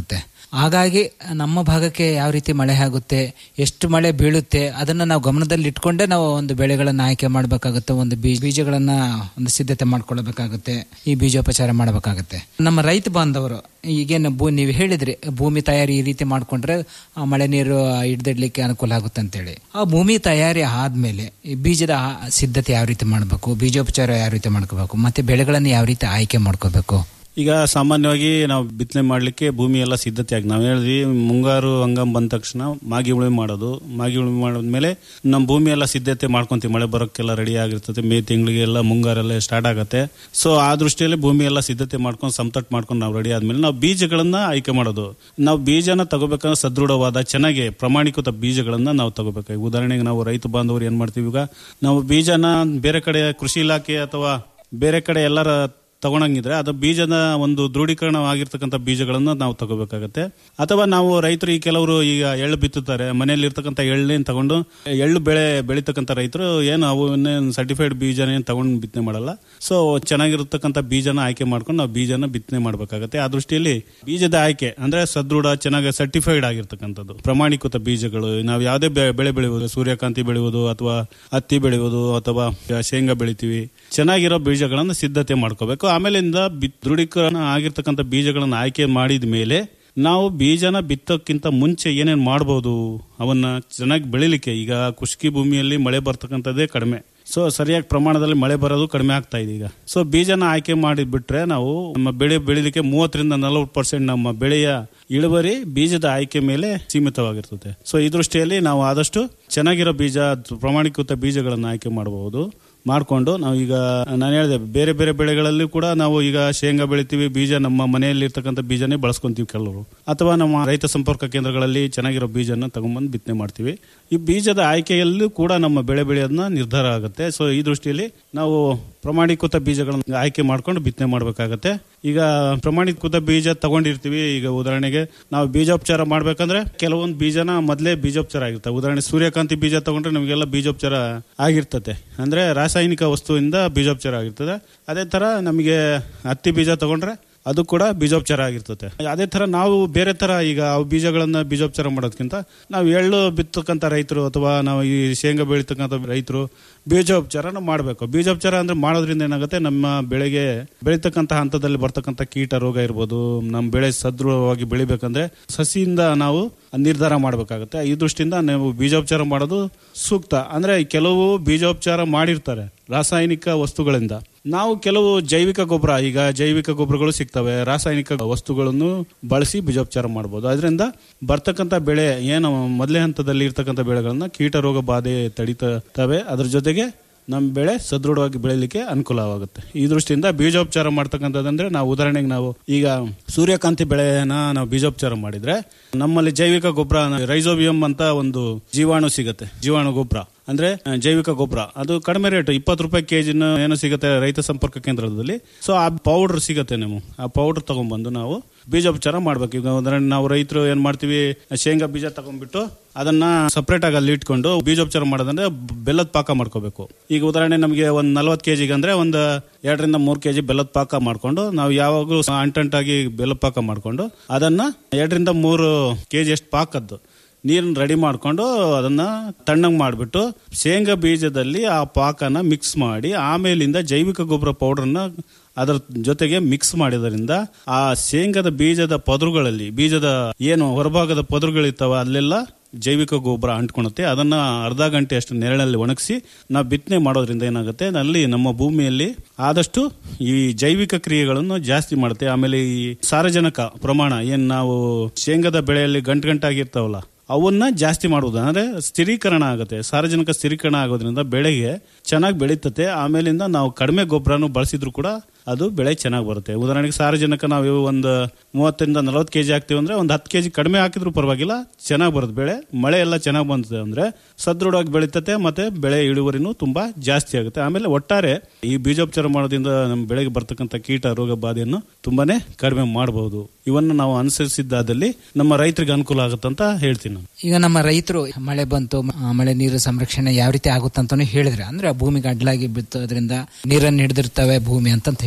ಹಾಗಾಗಿ ನಮ್ಮ ಭಾಗಕ್ಕೆ ಯಾವ ರೀತಿ ಮಳೆ ಆಗುತ್ತೆ ಎಷ್ಟು ಮಳೆ ಬೀಳುತ್ತೆ ಅದನ್ನ ನಾವು ಗಮನದಲ್ಲಿ ಇಟ್ಕೊಂಡೇ ನಾವು ಒಂದು ಬೆಳೆಗಳನ್ನ ಆಯ್ಕೆ ಮಾಡಬೇಕಾಗುತ್ತೆ ಒಂದು ಬೀಜ ಬೀಜಗಳನ್ನ ಒಂದು ಸಿದ್ಧತೆ ಮಾಡ್ಕೊಳ್ಬೇಕಾಗುತ್ತೆ ಈ ಬೀಜೋಪಚಾರ ಮಾಡಬೇಕಾಗುತ್ತೆ ನಮ್ಮ ರೈತ ಬಾಂಧವರು ಈಗೇನು ಭೂ ನೀವು ಹೇಳಿದ್ರಿ ಭೂಮಿ ತಯಾರಿ ಈ ರೀತಿ ಮಾಡ್ಕೊಂಡ್ರೆ ಆ ಮಳೆ ನೀರು ಹಿಡ್ದಿಡ್ಲಿಕ್ಕೆ ಅನುಕೂಲ ಆಗುತ್ತೆ ಅಂತೇಳಿ ಆ ಭೂಮಿ ತಯಾರಿ ಆದ್ಮೇಲೆ ಈ ಬೀಜದ ಆ- ಸಿದ್ಧತೆ ಯಾವ ರೀತಿ ಮಾಡಬೇಕು ಬೀಜೋಪಚಾರ ಯಾವ ರೀತಿ ಮಾಡ್ಕೋಬೇಕು ಮತ್ತೆ ಬೆಳೆಗಳನ್ನು ಯಾವ ರೀತಿ ಆಯ್ಕೆ ಮಾಡ್ಕೋಬೇಕು ಈಗ ಸಾಮಾನ್ಯವಾಗಿ ನಾವು ಬಿತ್ತನೆ ಮಾಡಲಿಕ್ಕೆ ಭೂಮಿ ಎಲ್ಲ ಸಿದ್ಧತೆಯಾಗಿ ನಾವು ಹೇಳಿದ್ವಿ ಮುಂಗಾರು ಹಂಗಾಮ್ ಬಂದ ತಕ್ಷಣ ಮಾಗಿ ಉಳುಮೆ ಮಾಡೋದು ಮಾಗಿ ಉಳುಮೆ ಮಾಡಿದ್ಮೇಲೆ ನಮ್ಮ ಭೂಮಿ ಎಲ್ಲ ಸಿದ್ಧತೆ ಮಾಡ್ಕೊಂತೀವಿ ಮಳೆ ಬರೋಕ್ಕೆಲ್ಲ ರೆಡಿ ಆಗಿರ್ತದೆ ಮೇ ತಿಂಗಳಿಗೆ ಎಲ್ಲ ಮುಂಗಾರೆಲ್ಲ ಸ್ಟಾರ್ಟ್ ಆಗುತ್ತೆ ಸೊ ಆ ದೃಷ್ಟಿಯಲ್ಲಿ ಭೂಮಿ ಎಲ್ಲ ಸಿದ್ಧತೆ ಮಾಡ್ಕೊಂಡು ಸಮತಟ್ಟು ಮಾಡ್ಕೊಂಡು ನಾವು ರೆಡಿ ಆದ್ಮೇಲೆ ನಾವು ಬೀಜಗಳನ್ನ ಆಯ್ಕೆ ಮಾಡೋದು ನಾವು ಬೀಜನ ತಗೋಬೇಕಂದ್ರೆ ಸದೃಢವಾದ ಚೆನ್ನಾಗಿ ಪ್ರಮಾಣಿಕೃತ ಬೀಜಗಳನ್ನ ನಾವು ತಗೋಬೇಕು ಈಗ ಉದಾಹರಣೆಗೆ ನಾವು ರೈತ ಬಾಂಧವರು ಏನ್ ಮಾಡ್ತೀವಿ ಈಗ ನಾವು ಬೀಜನ ಬೇರೆ ಕಡೆ ಕೃಷಿ ಇಲಾಖೆ ಅಥವಾ ಬೇರೆ ಕಡೆ ಎಲ್ಲರ ತಗೊಳಂಗಿದ್ರೆ ಅದು ಬೀಜದ ಒಂದು ದೃಢೀಕರಣ ಆಗಿರ್ತಕ್ಕಂಥ ಬೀಜಗಳನ್ನ ನಾವು ತಗೋಬೇಕಾಗತ್ತೆ ಅಥವಾ ನಾವು ರೈತರು ಈ ಕೆಲವರು ಈಗ ಎಳ್ಳು ಬಿತ್ತುತ್ತಾರೆ ಮನೆಯಲ್ಲಿ ಇರ್ತಕ್ಕಂಥ ಎಳ್ಳೇನ್ ತಗೊಂಡು ಎಳ್ಳು ಬೆಳೆ ಬೆಳೀತಕ್ಕಂಥ ರೈತರು ಏನು ಅವನ್ನೇನು ಸರ್ಟಿಫೈಡ್ ಬೀಜನ ಏನ್ ತಗೊಂಡು ಬಿತ್ತನೆ ಮಾಡಲ್ಲ ಸೊ ಚೆನ್ನಾಗಿರ್ತಕ್ಕಂಥ ಬೀಜನ ಆಯ್ಕೆ ಮಾಡ್ಕೊಂಡು ನಾವು ಬೀಜನ ಬಿತ್ತನೆ ಮಾಡಬೇಕಾಗತ್ತೆ ಆ ದೃಷ್ಟಿಯಲ್ಲಿ ಬೀಜದ ಆಯ್ಕೆ ಅಂದ್ರೆ ಸದೃಢ ಚೆನ್ನಾಗಿ ಸರ್ಟಿಫೈಡ್ ಆಗಿರ್ತಕ್ಕಂಥದ್ದು ಪ್ರಮಾಣೀಕೃತ ಬೀಜಗಳು ನಾವು ಯಾವುದೇ ಬೆ- ಬೆಳೆ ಬೆಳೆಯುವುದು ಸೂರ್ಯಕಾಂತಿ ಬೆಳೆಯುವುದು ಅಥವಾ ಹತ್ತಿ ಬೆಳೆಯುವುದು ಅಥವಾ ಶೇಂಗಾ ಬೆಳಿತೀವಿ ಚೆನ್ನಾಗಿರೋ ಬೀಜಗಳನ್ನು ಸಿದ್ಧತೆ ಮಾಡ್ಕೋಬೇಕು ಆಮೇಲಿಂದ ಬಿ- ದೃಢೀಕರಣ ಆಗಿರ್ತಕ್ಕಂಥ ಬೀಜಗಳನ್ನು ಆಯ್ಕೆ ಮಾಡಿದ ಮೇಲೆ ನಾವು ಬೀಜನ ಬಿತ್ತೋಕ್ಕಿಂತ ಮುಂಚೆ ಏನೇನು ಮಾಡ್ಬೋದು ಅವನ್ನ ಚೆನ್ನಾಗಿ ಬೆಳಿಲಿಕ್ಕೆ ಈಗ ಖುಷ್ಕಿ ಭೂಮಿಯಲ್ಲಿ ಮಳೆ ಬರ್ತಕ್ಕಂಥದ್ದೇ ಕಡಿಮೆ ಸೊ ಸರಿಯಾಗಿ ಪ್ರಮಾಣದಲ್ಲಿ ಮಳೆ ಬರೋದು ಕಡಿಮೆ ಆಗ್ತಾ ಇದೆ ಈಗ ಸೊ ಬೀಜನ ಆಯ್ಕೆ ಮಾಡಿಬಿಟ್ರೆ ನಾವು ನಮ್ಮ ಬೆಳೆ ಬೆಳಿಲಿಕ್ಕೆ ಮೂವತ್ತರಿಂದ ನಲವತ್ತು ಪರ್ಸೆಂಟ್ ನಮ್ಮ ಬೆಳೆಯ ಇಳುವರಿ ಬೀಜದ ಆಯ್ಕೆ ಮೇಲೆ ಸೀಮಿತವಾಗಿರ್ತದೆ ಸೊ ಈ ದೃಷ್ಟಿಯಲ್ಲಿ ನಾವು ಆದಷ್ಟು ಚೆನ್ನಾಗಿರೋ ಬೀಜ ಪ್ರಮಾಣೀಕೃತ ಬೀಜಗಳನ್ನು ಆಯ್ಕೆ ಮಾಡಬಹುದು ಮಾಡಿಕೊಂಡು ನಾವು ಈಗ ನಾನು ಹೇಳಿದೆ ಬೇರೆ ಬೇರೆ ಬೆಳೆಗಳಲ್ಲಿ ಕೂಡ ನಾವು ಈಗ ಶೇಂಗಾ ಬೆಳಿತೀವಿ ಬೀಜ ನಮ್ಮ ಮನೆಯಲ್ಲಿ ಇರ್ತಕ್ಕಂಥ ಬೀಜನೇ ಬಳಸ್ಕೊಂತೀವಿ ಕೆಲವರು ಅಥವಾ ನಮ್ಮ ರೈತ ಸಂಪರ್ಕ ಕೇಂದ್ರಗಳಲ್ಲಿ ಚೆನ್ನಾಗಿರೋ ಬೀಜನ ತಗೊಂಡ್ಬಂದು ಬಿತ್ತನೆ ಮಾಡ್ತೀವಿ ಈ ಬೀಜದ ಆಯ್ಕೆಯಲ್ಲೂ ಕೂಡ ನಮ್ಮ ಬೆಳೆ ಬೆಳೆಯೋದನ್ನ ನಿರ್ಧಾರ ಆಗುತ್ತೆ ಸೊ ಈ ದೃಷ್ಟಿಯಲ್ಲಿ ನಾವು ಪ್ರಮಾಣೀಕೃತ ಬೀಜಗಳನ್ನು ಆಯ್ಕೆ ಮಾಡ್ಕೊಂಡು ಬಿತ್ತನೆ ಮಾಡಬೇಕಾಗತ್ತೆ ಈಗ ಪ್ರಮಾಣೀಕೃತ ಬೀಜ ತಗೊಂಡಿರ್ತೀವಿ ಈಗ ಉದಾಹರಣೆಗೆ ನಾವು ಬೀಜೋಪಚಾರ ಮಾಡ್ಬೇಕಂದ್ರೆ ಕೆಲವೊಂದು ಬೀಜನ ಮೊದಲೇ ಬೀಜೋಪಚಾರ ಆಗಿರ್ತವೆ ಉದಾಹರಣೆ ಸೂರ್ಯಕಾಂತಿ ಬೀಜ ತಗೊಂಡ್ರೆ ನಮಗೆಲ್ಲ ಬೀಜೋಪಚಾರ ಆಗಿರ್ತದೆ ಅಂದ್ರೆ ರಾಸಾಯನಿಕ ವಸ್ತುವಿಂದ ಬೀಜೋಪಚಾರ ಆಗಿರ್ತದೆ ಅದೇ ತರ ನಮಗೆ ಹತ್ತಿ ಬೀಜ ತಗೊಂಡ್ರೆ ಅದು ಕೂಡ ಬೀಜೋಪಚಾರ ಆಗಿರ್ತದೆ ಅದೇ ತರ ನಾವು ಬೇರೆ ತರ ಈಗ ಅವು ಬೀಜಗಳನ್ನ ಬೀಜೋಪಚಾರ ಮಾಡೋದಕ್ಕಿಂತ ನಾವು ಎಳ್ಳು ಬಿತ್ತಕ್ಕಂಥ ರೈತರು ಅಥವಾ ನಾವು ಈ ಶೇಂಗಾ ಬೆಳೀತಕ್ಕಂಥ ರೈತರು ಬೀಜೋಪಚಾರನ ಮಾಡಬೇಕು ಬೀಜೋಪಚಾರ ಅಂದ್ರೆ ಮಾಡೋದ್ರಿಂದ ಏನಾಗುತ್ತೆ ನಮ್ಮ ಬೆಳೆಗೆ ಬೆಳೀತಕ್ಕಂಥ ಹಂತದಲ್ಲಿ ಬರ್ತಕ್ಕಂಥ ಕೀಟ ರೋಗ ಇರ್ಬೋದು ನಮ್ಮ ಬೆಳೆ ಸದೃಢವಾಗಿ ಬೆಳಿಬೇಕಂದ್ರೆ ಸಸಿಯಿಂದ ನಾವು ನಿರ್ಧಾರ ಮಾಡಬೇಕಾಗುತ್ತೆ ಈ ದೃಷ್ಟಿಯಿಂದ ನಾವು ಬೀಜೋಪಚಾರ ಮಾಡೋದು ಸೂಕ್ತ ಅಂದ್ರೆ ಕೆಲವು ಬೀಜೋಪಚಾರ ಮಾಡಿರ್ತಾರೆ ರಾಸಾಯನಿಕ ವಸ್ತುಗಳಿಂದ ನಾವು ಕೆಲವು ಜೈವಿಕ ಗೊಬ್ಬರ ಈಗ ಜೈವಿಕ ಗೊಬ್ಬರಗಳು ಸಿಗ್ತವೆ ರಾಸಾಯನಿಕ ವಸ್ತುಗಳನ್ನು ಬಳಸಿ ಬೀಜೋಪಚಾರ ಮಾಡಬಹುದು ಅದರಿಂದ ಬರ್ತಕ್ಕಂಥ ಬೆಳೆ ಏನು ಮೊದಲೇ ಹಂತದಲ್ಲಿ ಇರ್ತಕ್ಕಂಥ ಬೆಳೆಗಳನ್ನ ಕೀಟ ರೋಗ ಬಾಧೆ ತಡೀತವೆ ಅದ್ರ ಜೊತೆಗೆ ನಮ್ಮ ಬೆಳೆ ಸದೃಢವಾಗಿ ಬೆಳಿಲಿಕ್ಕೆ ಅನುಕೂಲವಾಗುತ್ತೆ ಈ ದೃಷ್ಟಿಯಿಂದ ಬೀಜೋಪಚಾರ ಮಾಡ್ತಕ್ಕಂಥದ್ದಂದ್ರೆ ನಾವು ಉದಾಹರಣೆಗೆ ನಾವು ಈಗ ಸೂರ್ಯಕಾಂತಿ ಬೆಳೆನ ನಾವು ಬೀಜೋಪಚಾರ ಮಾಡಿದ್ರೆ ನಮ್ಮಲ್ಲಿ ಜೈವಿಕ ಗೊಬ್ಬರ ರೈಸೋಬಿಯಂ ಅಂತ ಒಂದು ಜೀವಾಣು ಸಿಗುತ್ತೆ ಜೀವಾಣು ಗೊಬ್ಬರ ಅಂದ್ರೆ ಆ, ಜೈವಿಕ ಗೊಬ್ಬರ ಅದು ಕಡಿಮೆ ರೇಟ್ ಇಪ್ಪತ್ತು ರೂಪಾಯಿ ಕೆಜಿನ ಏನು ಸಿಗುತ್ತೆ ರೈತ ಸಂಪರ್ಕ ಕೇಂದ್ರದಲ್ಲಿ ಸೊ ಆ ಪೌಡರ್ ಸಿಗುತ್ತೆ ನೀವು ಆ ಪೌಡರ್ ತಗೊಂಡ್ಬಂದು ನಾವು ಬೀಜೋಪಚಾರ ಮಾಡ್ಬೇಕು ಈಗ ಉದಾಹರಣೆ ನಾವು ರೈತರು ಏನ್ ಮಾಡ್ತೀವಿ ಶೇಂಗಾ ಬೀಜ ತಗೊಂಡ್ಬಿಟ್ಟು ಅದನ್ನ ಸಪರೇಟ್ ಆಗಿ ಅಲ್ಲಿ ಇಟ್ಕೊಂಡು ಬೀಜೋಪಚಾರ ಮಾಡೋದಂದ್ರೆ ಬೆಲ್ಲದ ಪಾಕ ಮಾಡ್ಕೋಬೇಕು ಈಗ ಉದಾಹರಣೆ ನಮಗೆ ಒಂದ್ ನಲ್ವತ್ತು ಕೆಜಿಗೆ ಅಂದ್ರೆ ಒಂದು ಎರಡರಿಂದ ಮೂರು ಕೆಜಿ ಬೆಲ್ಲದ ಪಾಕ ಮಾಡ್ಕೊಂಡು ನಾವು ಯಾವಾಗಲೂ ಅಂಟಂಟಾಗಿ ಬೆಲ್ಲದ ಪಾಕ ಮಾಡ್ಕೊಂಡು ಅದನ್ನ ಎರಡರಿಂದ ಮೂರು ಕೆಜಿ ಅಷ್ಟು ಪಾಕದ್ದು ನೀರನ್ನ ರೆಡಿ ಮಾಡ್ಕೊಂಡು ಅದನ್ನ ತಣ್ಣಗೆ ಮಾಡಿಬಿಟ್ಟು ಶೇಂಗಾ ಬೀಜದಲ್ಲಿ ಆ ಪಾಕನ ಮಿಕ್ಸ್ ಮಾಡಿ ಆಮೇಲಿಂದ ಜೈವಿಕ ಗೊಬ್ಬರ ಪೌಡರ್ನ ಅದರ ಜೊತೆಗೆ ಮಿಕ್ಸ್ ಮಾಡಿದ್ರಿಂದ ಆ ಶೇಂಗಾದ ಬೀಜದ ಪದರುಗಳಲ್ಲಿ ಬೀಜದ ಏನು ಹೊರಭಾಗದ ಪದರುಗಳಿರ್ತಾವ ಅಲ್ಲೆಲ್ಲ ಜೈವಿಕ ಗೊಬ್ಬರ ಅಂಟ್ಕೊಳುತ್ತೆ ಅದನ್ನ ಅರ್ಧ ಗಂಟೆ ಅಷ್ಟು ನೆರಳಲ್ಲಿ ಒಣಗಿಸಿ ನಾವು ಬಿತ್ತನೆ ಮಾಡೋದ್ರಿಂದ ಏನಾಗುತ್ತೆ ಅಲ್ಲಿ ನಮ್ಮ ಭೂಮಿಯಲ್ಲಿ ಆದಷ್ಟು ಈ ಜೈವಿಕ ಕ್ರಿಯೆಗಳನ್ನು ಜಾಸ್ತಿ ಮಾಡುತ್ತೆ ಆಮೇಲೆ ಈ ಸಾರಜನಕ ಪ್ರಮಾಣ ಏನ್ ನಾವು ಶೇಂಗಾದ ಬೆಳೆಯಲ್ಲಿ ಗಂಟು ಗಂಟಾಗಿರ್ತಾವಲ್ಲ ಅವನ್ನ ಜಾಸ್ತಿ ಮಾಡುವುದು ಅಂದ್ರೆ ಸ್ಥಿರೀಕರಣ ಆಗುತ್ತೆ ಸಾರ್ವಜನಿಕ ಸ್ಥಿರೀಕರಣ ಆಗೋದ್ರಿಂದ ಬೆಳೆಗೆ ಚೆನ್ನಾಗಿ ಬೆಳೀತತೆ ಆಮೇಲಿಂದ ನಾವು ಕಡಿಮೆ ಗೊಬ್ಬರನು ಬಳಸಿದ್ರು ಕೂಡ ಅದು ಬೆಳೆ ಚೆನ್ನಾಗಿ ಬರುತ್ತೆ ಉದಾಹರಣೆಗೆ ಸಾರಜನಕ ನಾವು ಒಂದು ಮೂವತ್ತರಿಂದ ನಲವತ್ತು ಕೆಜಿ ಹಾಕ್ತೀವಿ ಅಂದ್ರೆ ಒಂದು ಹತ್ತು ಕೆಜಿ ಕಡಿಮೆ ಹಾಕಿದ್ರು ಪರವಾಗಿಲ್ಲ ಚೆನ್ನಾಗಿ ಬರುತ್ತೆ ಬೆಳೆ ಮಳೆ ಎಲ್ಲ ಚೆನ್ನಾಗಿ ಬಂತದೆ ಅಂದ್ರೆ ಸದೃಢವಾಗಿ ಬೆಳೀತತೆ ಮತ್ತೆ ಬೆಳೆ ಇಳುವರಿನೂ ತುಂಬಾ ಜಾಸ್ತಿ ಆಗುತ್ತೆ ಆಮೇಲೆ ಒಟ್ಟಾರೆ ಈ ಬೀಜೋಪಚಾರ ಮಾಡೋದ್ರಿಂದ ನಮ್ಮ ಬೆಳೆಗೆ ಬರ್ತಕ್ಕಂಥ ಕೀಟ ರೋಗ ಬಾಧೆಯನ್ನು ತುಂಬಾನೇ ಕಡಿಮೆ ಮಾಡಬಹುದು ಇವನ್ನು ನಾವು ಅನುಸರಿಸಿದ್ದಾದಲ್ಲಿ ನಮ್ಮ ರೈತರಿಗೆ ಅನುಕೂಲ ಆಗುತ್ತಂತ ಹೇಳ್ತೀನಿ ನಾನು ಈಗ ನಮ್ಮ ರೈತರು ಮಳೆ ಬಂತು ಮ- ಮಳೆ ನೀರು ಸಂರಕ್ಷಣೆ ಯಾವ ರೀತಿ ಆಗುತ್ತಂತಾನು ಹೇಳಿದ್ರೆ ಅಂದ್ರೆ ಆ ಭೂಮಿಗೆ ಅಡ್ಲಾಗಿ ಬಿತ್ತೋದ್ರಿಂದ ನೀರನ್ನು ಹಿಡಿದಿರ್ತವೆ ಭೂಮಿ ಅಂತಂತ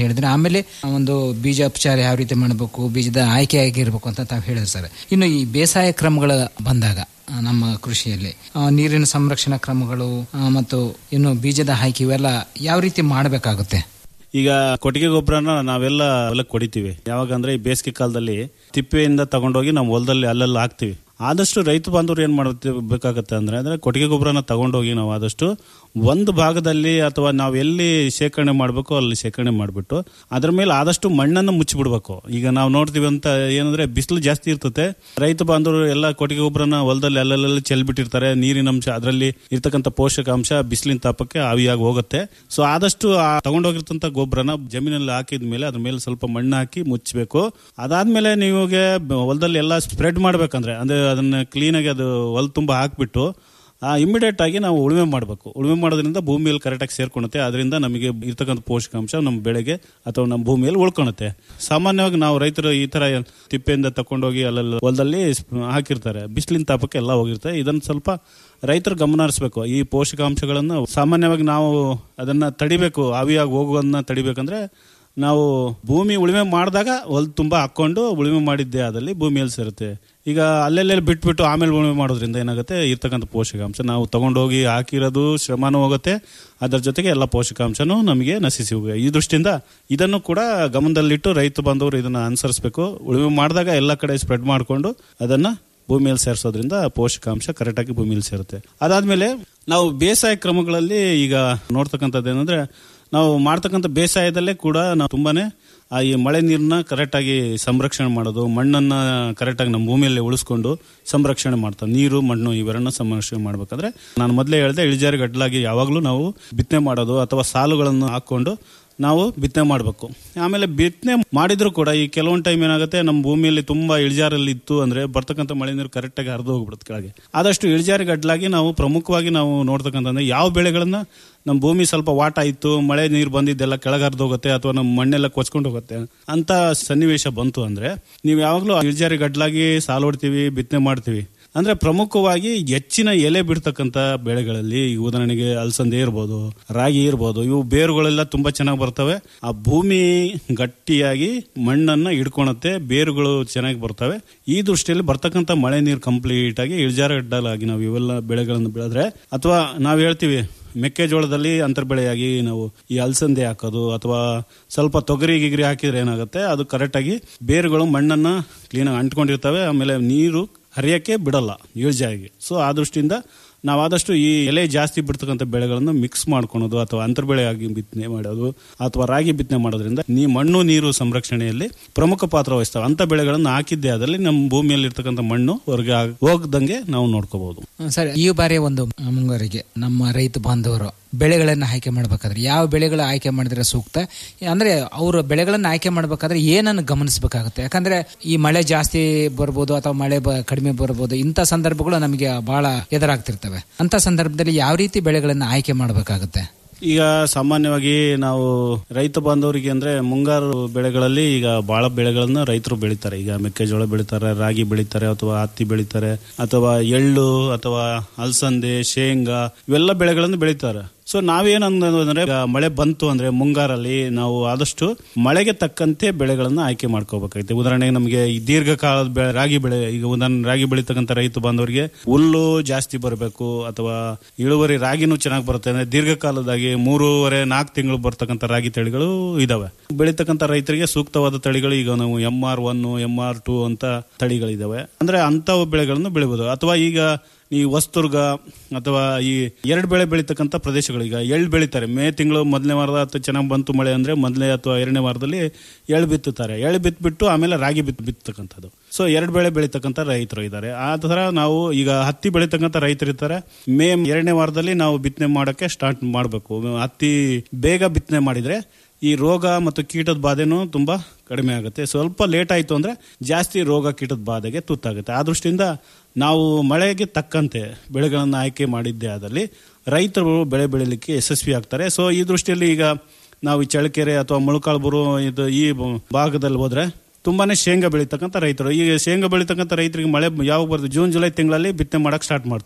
ಹೇಳಿದ್ರೆ ಆಮೇಲೆ ಒಂದು ಬೀಜೋಪಚಾರ ಯಾವ ರೀತಿ ಮಾಡಬೇಕು ಬೀಜದ ಆಯ್ಕೆ ಆಗಿರ್ಬೇಕು ಅಂತ ತಾವು ಹೇಳಿದ್ರು ಸರ್ ಇನ್ನು ಈ ಬೇಸಾಯ ಕ್ರಮಗಳ ಬಂದಾಗ ಆ, ನಮ್ಮ ಕೃಷಿಯಲ್ಲಿ ಆ, ನೀರಿನ ಸಂರಕ್ಷಣಾ ಕ್ರಮಗಳು ಆ, ಮತ್ತು ಇನ್ನು ಬೀಜದ ಆಯ್ಕೆ ಇವೆಲ್ಲ ಯಾವ ರೀತಿ ಮಾಡಬೇಕಾಗುತ್ತೆ ಈಗ ಕೊಟ್ಟಿಗೆ ಗೊಬ್ಬರನ ನಾವೆಲ್ಲ ಹೊಲಕ್ಕೆ ಕೊಡಿತೀವಿ ಯಾವಾಗ ಅಂದ್ರೆ ಈ ಬೇಸಿಗೆ ಕಾಲದಲ್ಲಿ ತಿಪ್ಪೆಯಿಂದ ತಗೊಂಡೋಗಿ ನಾವು ಹೊಲದಲ್ಲಿ ಅಲ್ಲೆಲ್ಲ ಹಾಕ್ತಿವಿ ಆದಷ್ಟು ರೈತ ಬಾಂಧವರು ಏನ್ ಮಾಡಬೇಕಾಗತ್ತೆ ಅಂದ್ರೆ ಅಂದ್ರೆ ಕೊಟ್ಟಿಗೆ ಗೊಬ್ಬರನ ತಗೊಂಡೋಗಿ ನಾವು ಆದಷ್ಟು ಒಂದು ಭಾಗದಲ್ಲಿ ಅಥವಾ ನಾವು ಎಲ್ಲಿ ಶೇಖರಣೆ ಮಾಡಬೇಕು ಅಲ್ಲಿ ಶೇಖರಣೆ ಮಾಡಿಬಿಟ್ಟು ಅದ್ರ ಮೇಲೆ ಆದಷ್ಟು ಮಣ್ಣನ್ನು ಮುಚ್ಚಿಬಿಡ್ಬೇಕು ಈಗ ನಾವು ನೋಡ್ತೀವಿ ಅಂತ ಏನಂದ್ರೆ ಬಿಸಿಲು ಜಾಸ್ತಿ ಇರ್ತತೆ ರೈತ ಬಾಂಧವರು ಎಲ್ಲ ಕೊಟ್ಟಿಗೆ ಗೊಬ್ಬರನ ಹೊಲದಲ್ಲಿ ಅಲ್ಲೆಲ್ಲ ಚೆಲ್ಬಿಟ್ಟಿರ್ತಾರೆ ನೀರಿನ ಅಂಶ ಅದರಲ್ಲಿ ಇರ್ತಕ್ಕಂಥ ಪೋಷಕಾಂಶ ಬಿಸಿಲಿನ ತಾಪಕ್ಕೆ ಆವಿಯಾಗಿ ಹೋಗುತ್ತೆ ಸೊ ಆದಷ್ಟು ಆ ತಗೊಂಡೋಗಿರ್ತಂತ ಗೊಬ್ಬರನ ಜಮೀನಲ್ಲಿ ಹಾಕಿದ ಮೇಲೆ ಅದ್ರ ಮೇಲೆ ಸ್ವಲ್ಪ ಮಣ್ಣು ಹಾಕಿ ಮುಚ್ಚಬೇಕು ಅದಾದ್ಮೇಲೆ ನೀವಾಗ ಹೊಲದಲ್ಲಿ ಎಲ್ಲ ಸ್ಪ್ರೆಡ್ ಮಾಡ್ಬೇಕಂದ್ರೆ ಅಂದ್ರೆ ಅದನ್ನ ಕ್ಲೀನಾಗಿ ಅದು ಹೊಲ ತುಂಬ ಹಾಕ್ಬಿಟ್ಟು ಇಮಿಡಿಯೇಟ್ ಆಗಿ ನಾವು ಉಳುಮೆ ಮಾಡಬೇಕು ಉಳುಮೆ ಮಾಡೋದ್ರಿಂದ ಭೂಮಿಯಲ್ಲಿ ಕರೆಕ್ಟಾಗಿ ಸೇರ್ಕೊಳುತ್ತೆ ಅದರಿಂದ ನಮಗೆ ಇರ್ತಕ್ಕಂಥ ಪೋಷಕಾಂಶ ನಮ್ಮ ಬೆಳೆಗೆ ಅಥವಾ ನಮ್ಮ ಭೂಮಿಯಲ್ಲಿ ಉಳ್ಕೊಳುತ್ತೆ ಸಾಮಾನ್ಯವಾಗಿ ನಾವು ರೈತರು ಈ ತರ ತಿಪ್ಪೆಯಿಂದ ತಕೊಂಡೋಗಿ ಅಲ್ಲೆಲ್ಲ ಹೊಲದಲ್ಲಿ ಹಾಕಿರ್ತಾರೆ ಬಿಸಿಲಿನ ತಾಪಕ್ಕೆ ಎಲ್ಲ ಹೋಗಿರುತ್ತೆ ಇದನ್ನು ಸ್ವಲ್ಪ ರೈತರು ಗಮನ ಹರಿಸ್ಬೇಕು ಈ ಪೋಷಕಾಂಶಗಳನ್ನು ಸಾಮಾನ್ಯವಾಗಿ ನಾವು ಅದನ್ನ ತಡಿಬೇಕು ಆವಿಯಾಗಿ ಹೋಗೋದನ್ನ ತಡಿಬೇಕಂದ್ರೆ ನಾವು ಭೂಮಿ ಉಳುಮೆ ಮಾಡಿದಾಗ ಹೊಲ ತುಂಬಾ ಹಾಕೊಂಡು ಉಳುಮೆ ಮಾಡಿದ್ದೆ ಆದಲ್ಲಿ ಭೂಮಿಯಲ್ಲಿ ಸೇರುತ್ತೆ ಈಗ ಅಲ್ಲೆಲ್ಲೆಲ್ಲಿ ಬಿಟ್ಬಿಟ್ಟು ಆಮೇಲೆ ಉಳುಮೆ ಮಾಡೋದ್ರಿಂದ ಏನಾಗುತ್ತೆ ಇರ್ತಕ್ಕಂಥ ಪೋಷಕಾಂಶ ನಾವು ತಗೊಂಡೋಗಿ ಹಾಕಿರೋದು ಶ್ರಮನೂ ಹೋಗುತ್ತೆ ಅದರ ಜೊತೆಗೆ ಎಲ್ಲ ಪೋಷಕಾಂಶನೂ ನಮಗೆ ನಶಿಸಿ ಹೋಗುತ್ತೆ ಈ ದೃಷ್ಟಿಯಿಂದ ಇದನ್ನು ಕೂಡ ಗಮನದಲ್ಲಿಟ್ಟು ರೈತ ಬಾಂಧವರು ಇದನ್ನ ಅನುಸರಿಸಬೇಕು ಉಳುಮೆ ಮಾಡಿದಾಗ ಎಲ್ಲ ಕಡೆ ಸ್ಪ್ರೆಡ್ ಮಾಡಿಕೊಂಡು ಅದನ್ನ ಭೂಮಿಯಲ್ಲಿ ಸೇರಿಸೋದ್ರಿಂದ ಪೋಷಕಾಂಶ ಕರೆಕ್ಟಾಗಿ ಭೂಮಿಯಲ್ಲಿ ಸೇರುತ್ತೆ ಅದಾದ್ಮೇಲೆ ನಾವು ಬೇಸಾಯ ಕ್ರಮಗಳಲ್ಲಿ ಈಗ ನೋಡ್ತಕ್ಕಂಥದ್ದು ಏನಂದ್ರೆ ನಾವು ಮಾಡ್ತಕ್ಕಂಥ ಬೇಸಾಯದಲ್ಲೇ ಕೂಡ ನಾವು ತುಂಬಾನೇ ಆ ಈ ಮಳೆ ನೀರನ್ನ ಕರೆಕ್ಟಾಗಿ ಸಂರಕ್ಷಣೆ ಮಾಡೋದು ಮಣ್ಣನ್ನ ಕರೆಕ್ಟಾಗಿ ನಮ್ಮ ಭೂಮಿಯಲ್ಲಿ ಉಳಿಸ್ಕೊಂಡು ಸಂರಕ್ಷಣೆ ಮಾಡ್ತಾರೆ ನೀರು ಮಣ್ಣು ಇವೆರಡನ್ನ ಸಂರಕ್ಷಣೆ ಮಾಡ್ಬೇಕಾದ್ರೆ ನಾನು ಮೊದಲೇ ಹೇಳಿದೆ ಇಳಿಜಾರಿ ಗಡ್ಡಲಾಗಿ ಯಾವಾಗಲೂ ನಾವು ಬಿತ್ತನೆ ಮಾಡೋದು ಅಥವಾ ಸಾಲುಗಳನ್ನು ಹಾಕೊಂಡು ನಾವು ಬಿತ್ತನೆ ಮಾಡಬೇಕು ಆಮೇಲೆ ಬಿತ್ತನೆ ಮಾಡಿದ್ರು ಕೂಡ ಈ ಕೆಲವೊಂದು ಟೈಮ್ ಏನಾಗುತ್ತೆ ನಮ್ಮ ಭೂಮಿಯಲ್ಲಿ ತುಂಬಾ ಇಳಿಜಾರಲ್ಲಿ ಇತ್ತು ಅಂದ್ರೆ ಬರ್ತಕ್ಕಂಥ ಮಳೆ ನೀರು ಕರೆಕ್ಟಾಗಿ ಹರಿದು ಹೋಗ್ಬಿಡುತ್ತೆ ಕೆಳಗೆ ಆದಷ್ಟು ಇಳಿಜಾರಿ ಗಡ್ಡಲಾಗಿ ನಾವು ಪ್ರಮುಖವಾಗಿ ನಾವು ನೋಡ್ತಕ್ಕಂಥ ಯಾವ ಬೆಳೆಗಳನ್ನ ನಮ್ಮ ಭೂಮಿ ಸ್ವಲ್ಪ ವಾಟ ಇತ್ತು ಮಳೆ ನೀರು ಬಂದಿದ್ದೆಲ್ಲ ಕೆಳಗೆ ಹರಿದು ಹೋಗುತ್ತೆ ಅಥವಾ ನಮ್ಮ ಮಣ್ಣೆಲ್ಲ ಕೊಚ್ಕೊಂಡು ಹೋಗುತ್ತೆ ಅಂತ ಸನ್ನಿವೇಶ ಬಂತು ಅಂದ್ರೆ ನೀವು ಯಾವಾಗಲೂ ಇಳಿಜಾರಿ ಗಡ್ಡಲಾಗಿ ಸಾಲು ಹೊಡ್ತೀವಿ ಬಿತ್ತನೆ ಮಾಡ್ತೀವಿ ಅಂದ್ರೆ ಪ್ರಮುಖವಾಗಿ ಹೆಚ್ಚಿನ ಎಲೆ ಬಿಡ್ತಕ್ಕಂತ ಬೆಳೆಗಳಲ್ಲಿ ಈಗ ಉದಾಹರಣೆಗೆ ಅಲಸಂದೆ ಇರ್ಬೋದು ರಾಗಿ ಇರ್ಬೋದು ಇವು ಬೇರುಗಳೆಲ್ಲ ತುಂಬಾ ಚೆನ್ನಾಗಿ ಬರ್ತವೆ ಆ ಭೂಮಿ ಗಟ್ಟಿಯಾಗಿ ಮಣ್ಣನ್ನ ಹಿಡ್ಕೊಳತ್ತೆ ಬೇರುಗಳು ಚೆನ್ನಾಗಿ ಬರ್ತವೆ ಈ ದೃಷ್ಟಿಯಲ್ಲಿ ಬರ್ತಕ್ಕಂಥ ಮಳೆ ನೀರು ಕಂಪ್ಲೀಟ್ ಆಗಿ ಇಳಿಜಾರಗಡ್ಡಲಾಗಿ ನಾವು ಇವೆಲ್ಲ ಬೆಳೆಗಳನ್ನು ಬೆಳೆದ್ರೆ ಅಥವಾ ನಾವು ಹೇಳ್ತೀವಿ ಮೆಕ್ಕೆಜೋಳದಲ್ಲಿ ಅಂತರ್ಬೆಳೆಯಾಗಿ ನಾವು ಈ ಅಲಸಂದೆ ಹಾಕೋದು ಅಥವಾ ಸ್ವಲ್ಪ ತೊಗರಿ ಗಿಗರಿ ಹಾಕಿದ್ರೆ ಏನಾಗುತ್ತೆ ಅದು ಕರೆಕ್ಟಾಗಿ ಬೇರುಗಳು ಮಣ್ಣನ್ನ ಕ್ಲೀನಾಗಿ ಅಂಟ್ಕೊಂಡಿರ್ತವೆ ಆಮೇಲೆ ನೀರು ಹರಿಯಕ್ಕೆ ಬಿಡಲ್ಲ ಇಳಿಜಾರಿಗೆ ಸೊ ಆ ದೃಷ್ಟಿಯಿಂದ ನಾವು ಆದಷ್ಟು ಈ ಎಲೆ ಜಾಸ್ತಿ ಬಿಡ್ತಕ್ಕಂಥ ಬೆಳೆಗಳನ್ನು ಮಿಕ್ಸ್ ಮಾಡ್ಕೊಳೋದು ಅಥವಾ ಅಂತರ್ಬೆಳೆಯಾಗಿ ಬಿತ್ತನೆ ಮಾಡೋದು ಅಥವಾ ರಾಗಿ ಬಿತ್ತನೆ ಮಾಡೋದ್ರಿಂದ ನೀ ಮಣ್ಣು ನೀರು ಸಂರಕ್ಷಣೆಯಲ್ಲಿ ಪ್ರಮುಖ ಪಾತ್ರ ವಹಿಸ್ತವೆ ಅಂತ ಬೆಳೆಗಳನ್ನು ಹಾಕಿದ್ದೆ ಅದರಲ್ಲಿ ನಮ್ಮ ಭೂಮಿಯಲ್ಲಿ ಇರ್ತಕ್ಕಂಥ ಮಣ್ಣು ಹೊರಗೆ ಆಗ್- ಹೋಗ್ದಂಗೆ ನಾವು ನೋಡ್ಕೋಬಹುದು ಸರ್ ಈ ಬಾರಿ ಒಂದು ಮುಂಗಾರಿಗೆ ನಮ್ಮ ರೈತ ಬಾಂಧವರು ಬೆಳೆಗಳನ್ನು ಆಯ್ಕೆ ಮಾಡಬೇಕಾದ್ರೆ ಯಾವ ಬೆಳೆಗಳ ಆಯ್ಕೆ ಮಾಡಿದ್ರೆ ಸೂಕ್ತ ಅಂದ್ರೆ ಅವರು ಬೆಳೆಗಳನ್ನು ಆಯ್ಕೆ ಮಾಡಬೇಕಾದ್ರೆ ಏನನ್ನು ಗಮನಿಸಬೇಕಾಗುತ್ತೆ ಯಾಕಂದ್ರೆ ಈ ಮಳೆ ಜಾಸ್ತಿ ಬರ್ಬೋದು ಅಥವಾ ಮಳೆ ಬ- ಕಡಿಮೆ ಬರ್ಬೋದು ಇಂಥ ಸಂದರ್ಭಗಳು ನಮಗೆ ಬಹಳ ಎದುರಾಗ್ತಿರ್ತವೆ ಅಂತ ಸಂದರ್ಭದಲ್ಲಿ ಯಾವ ರೀತಿ ಬೆಳೆಗಳನ್ನು ಆಯ್ಕೆ ಮಾಡಬೇಕಾಗುತ್ತೆ ಈಗ ಸಾಮಾನ್ಯವಾಗಿ ನಾವು ರೈತ ಬಾಂಧವರಿಗೆ ಅಂದ್ರೆ ಮುಂಗಾರು ಬೆಳೆಗಳಲ್ಲಿ ಈಗ ಬಹಳ ಬೆಳೆಗಳನ್ನ ರೈತರು ಬೆಳಿತಾರೆ ಈಗ ಮೆಕ್ಕೆಜೋಳ ಬೆಳಿತಾರೆ ರಾಗಿ ಬೆಳಿತಾರೆ ಅಥವಾ ಹತ್ತಿ ಬೆಳಿತಾರೆ ಅಥವಾ ಎಳ್ಳು ಅಥವಾ ಅಲಸಂದೆ ಶೇಂಗಾ ಇವೆಲ್ಲ ಬೆಳೆಗಳನ್ನು ಬೆಳಿತಾರೆ ಸೊ ನಾವೇನ್ ಅನ್ನೋದು ಅಂದ್ರೆ ಈಗ ಮಳೆ ಬಂತು ಅಂದ್ರೆ ಮುಂಗಾರಲ್ಲಿ ನಾವು ಆದಷ್ಟು ಮಳೆಗೆ ತಕ್ಕಂತೆ ಬೆಳೆಗಳನ್ನ ಆಯ್ಕೆ ಮಾಡ್ಕೋಬೇಕಾಗುತ್ತೆ ಉದಾಹರಣೆಗೆ ನಮಗೆ ಈ ದೀರ್ಘಕಾಲದ ಬೆಳೆ ರಾಗಿ ಬೆಳೆ ಈಗ ಉದಾಹರಣೆ ರಾಗಿ ಬೆಳೀತಕ್ಕಂಥ ರೈತ ಬಾಂಧವರಿಗೆ ಹುಲ್ಲು ಜಾಸ್ತಿ ಬರಬೇಕು ಅಥವಾ ಇಳುವರಿ ರಾಗಿನೂ ಚೆನ್ನಾಗಿ ಬರುತ್ತೆ ಅಂದ್ರೆ ದೀರ್ಘಕಾಲದಾಗಿ ಮೂರುವರೆ ನಾಲ್ಕು ತಿಂಗಳು ಬರ್ತಕ್ಕಂಥ ರಾಗಿ ತಳಿಗಳು ಇದಾವೆ ಬೆಳೀತಕ್ಕಂಥ ರೈತರಿಗೆ ಸೂಕ್ತವಾದ ತಳಿಗಳು ಈಗ ನಾವು M R one M R two ಅಂತ ತಳಿಗಳಿದಾವೆ ಅಂದ್ರೆ ಅಂತ ಬೆಳೆಗಳನ್ನು ಬೆಳಿಬಹುದು ಅಥವಾ ಈಗ ಈ ವಸ್ತುರ್ಗ ಅಥವಾ ಈ ಎರಡು ಬೆಳೆ ಬೆಳೀತಕ್ಕಂಥ ಪ್ರದೇಶಗಳು ಈಗ ಎಳ್ಳು ಬೆಳಿತಾರೆ ಮೇ ತಿಂಗಳು ಮೊದಲನೇ ವಾರದ ಅಥವಾ ಚೆನ್ನಾಗಿ ಬಂತು ಮಳೆ ಅಂದ್ರೆ ಮೊದಲನೇ ಅಥವಾ ಎರಡನೇ ವಾರದಲ್ಲಿ ಎಳ್ಳು ಬಿತ್ತುತ್ತಾರೆ ಎಳ್ಳು ಬಿತ್ಬಿಟ್ಟು ಆಮೇಲೆ ರಾಗಿ ಬಿತ್ ಬಿತ್ತಕ್ಕಂಥದ್ದು ಸೊ ಎರಡು ಬೆಳೆ ಬೆಳೀತಕ್ಕಂಥ ರೈತರು ಇದ್ದಾರೆ ಆ ಥರ ನಾವು ಈಗ ಹತ್ತಿ ಬೆಳೀತಕ್ಕಂಥ ರೈತರು ಇರ್ತಾರೆ ಮೇ ಎರಡನೇ ವಾರದಲ್ಲಿ ನಾವು ಬಿತ್ತನೆ ಮಾಡೋಕ್ಕೆ ಸ್ಟಾರ್ಟ್ ಮಾಡಬೇಕು ಹತ್ತಿ ಬೇಗ ಬಿತ್ತನೆ ಮಾಡಿದ್ರೆ ಈ ರೋಗ ಮತ್ತು ಕೀಟದ ಬಾಧೆನೂ ತುಂಬಾ ಕಡಿಮೆ ಆಗುತ್ತೆ ಸ್ವಲ್ಪ ಲೇಟ್ ಆಯಿತು ಅಂದ್ರೆ ಜಾಸ್ತಿ ರೋಗ ಕೀಟದ ಬಾಧೆಗೆ ತುತ್ತಾಗುತ್ತೆ ಆ ದೃಷ್ಟಿಯಿಂದ ನಾವು ಮಳೆಗೆ ತಕ್ಕಂತೆ ಬೆಳೆಗಳನ್ನು ಆಯ್ಕೆ ಮಾಡಿದ್ದೇ ಆದಲ್ಲಿ ರೈತರು ಬೆಳೆ ಬೆಳಿಲಿಕ್ಕೆ ಯಶಸ್ವಿ ಆಗ್ತಾರೆ ಸೊ ಈ ದೃಷ್ಟಿಯಲ್ಲಿ ಈಗ ನಾವು ಈ ಚಳ್ಳಕೆರೆ ಅಥವಾ ಮೊಳಕಾಲ್ಬುರು ಇದು ಈ ಭಾಗದಲ್ಲಿ ಹೋದ್ರೆ ತುಂಬಾನೇ ಶೇಂಗಾ ಬೆಳೀತಕ್ಕಂಥ ರೈತರು ಈಗ ಶೇಂಗಾ ಬೆಳೀತಕ್ಕಂಥ ರೈತರಿಗೆ ಮಳೆ ಯಾವಾಗ ಬರ್ತದೆ ಜೂನ್ ಜುಲೈ ತಿಂಗಳಲ್ಲಿ ಬಿತ್ತನೆ ಮಾಡಕ್ ಸ್ಟಾರ್ಟ್ ಮಾಡ್ತಾರೆ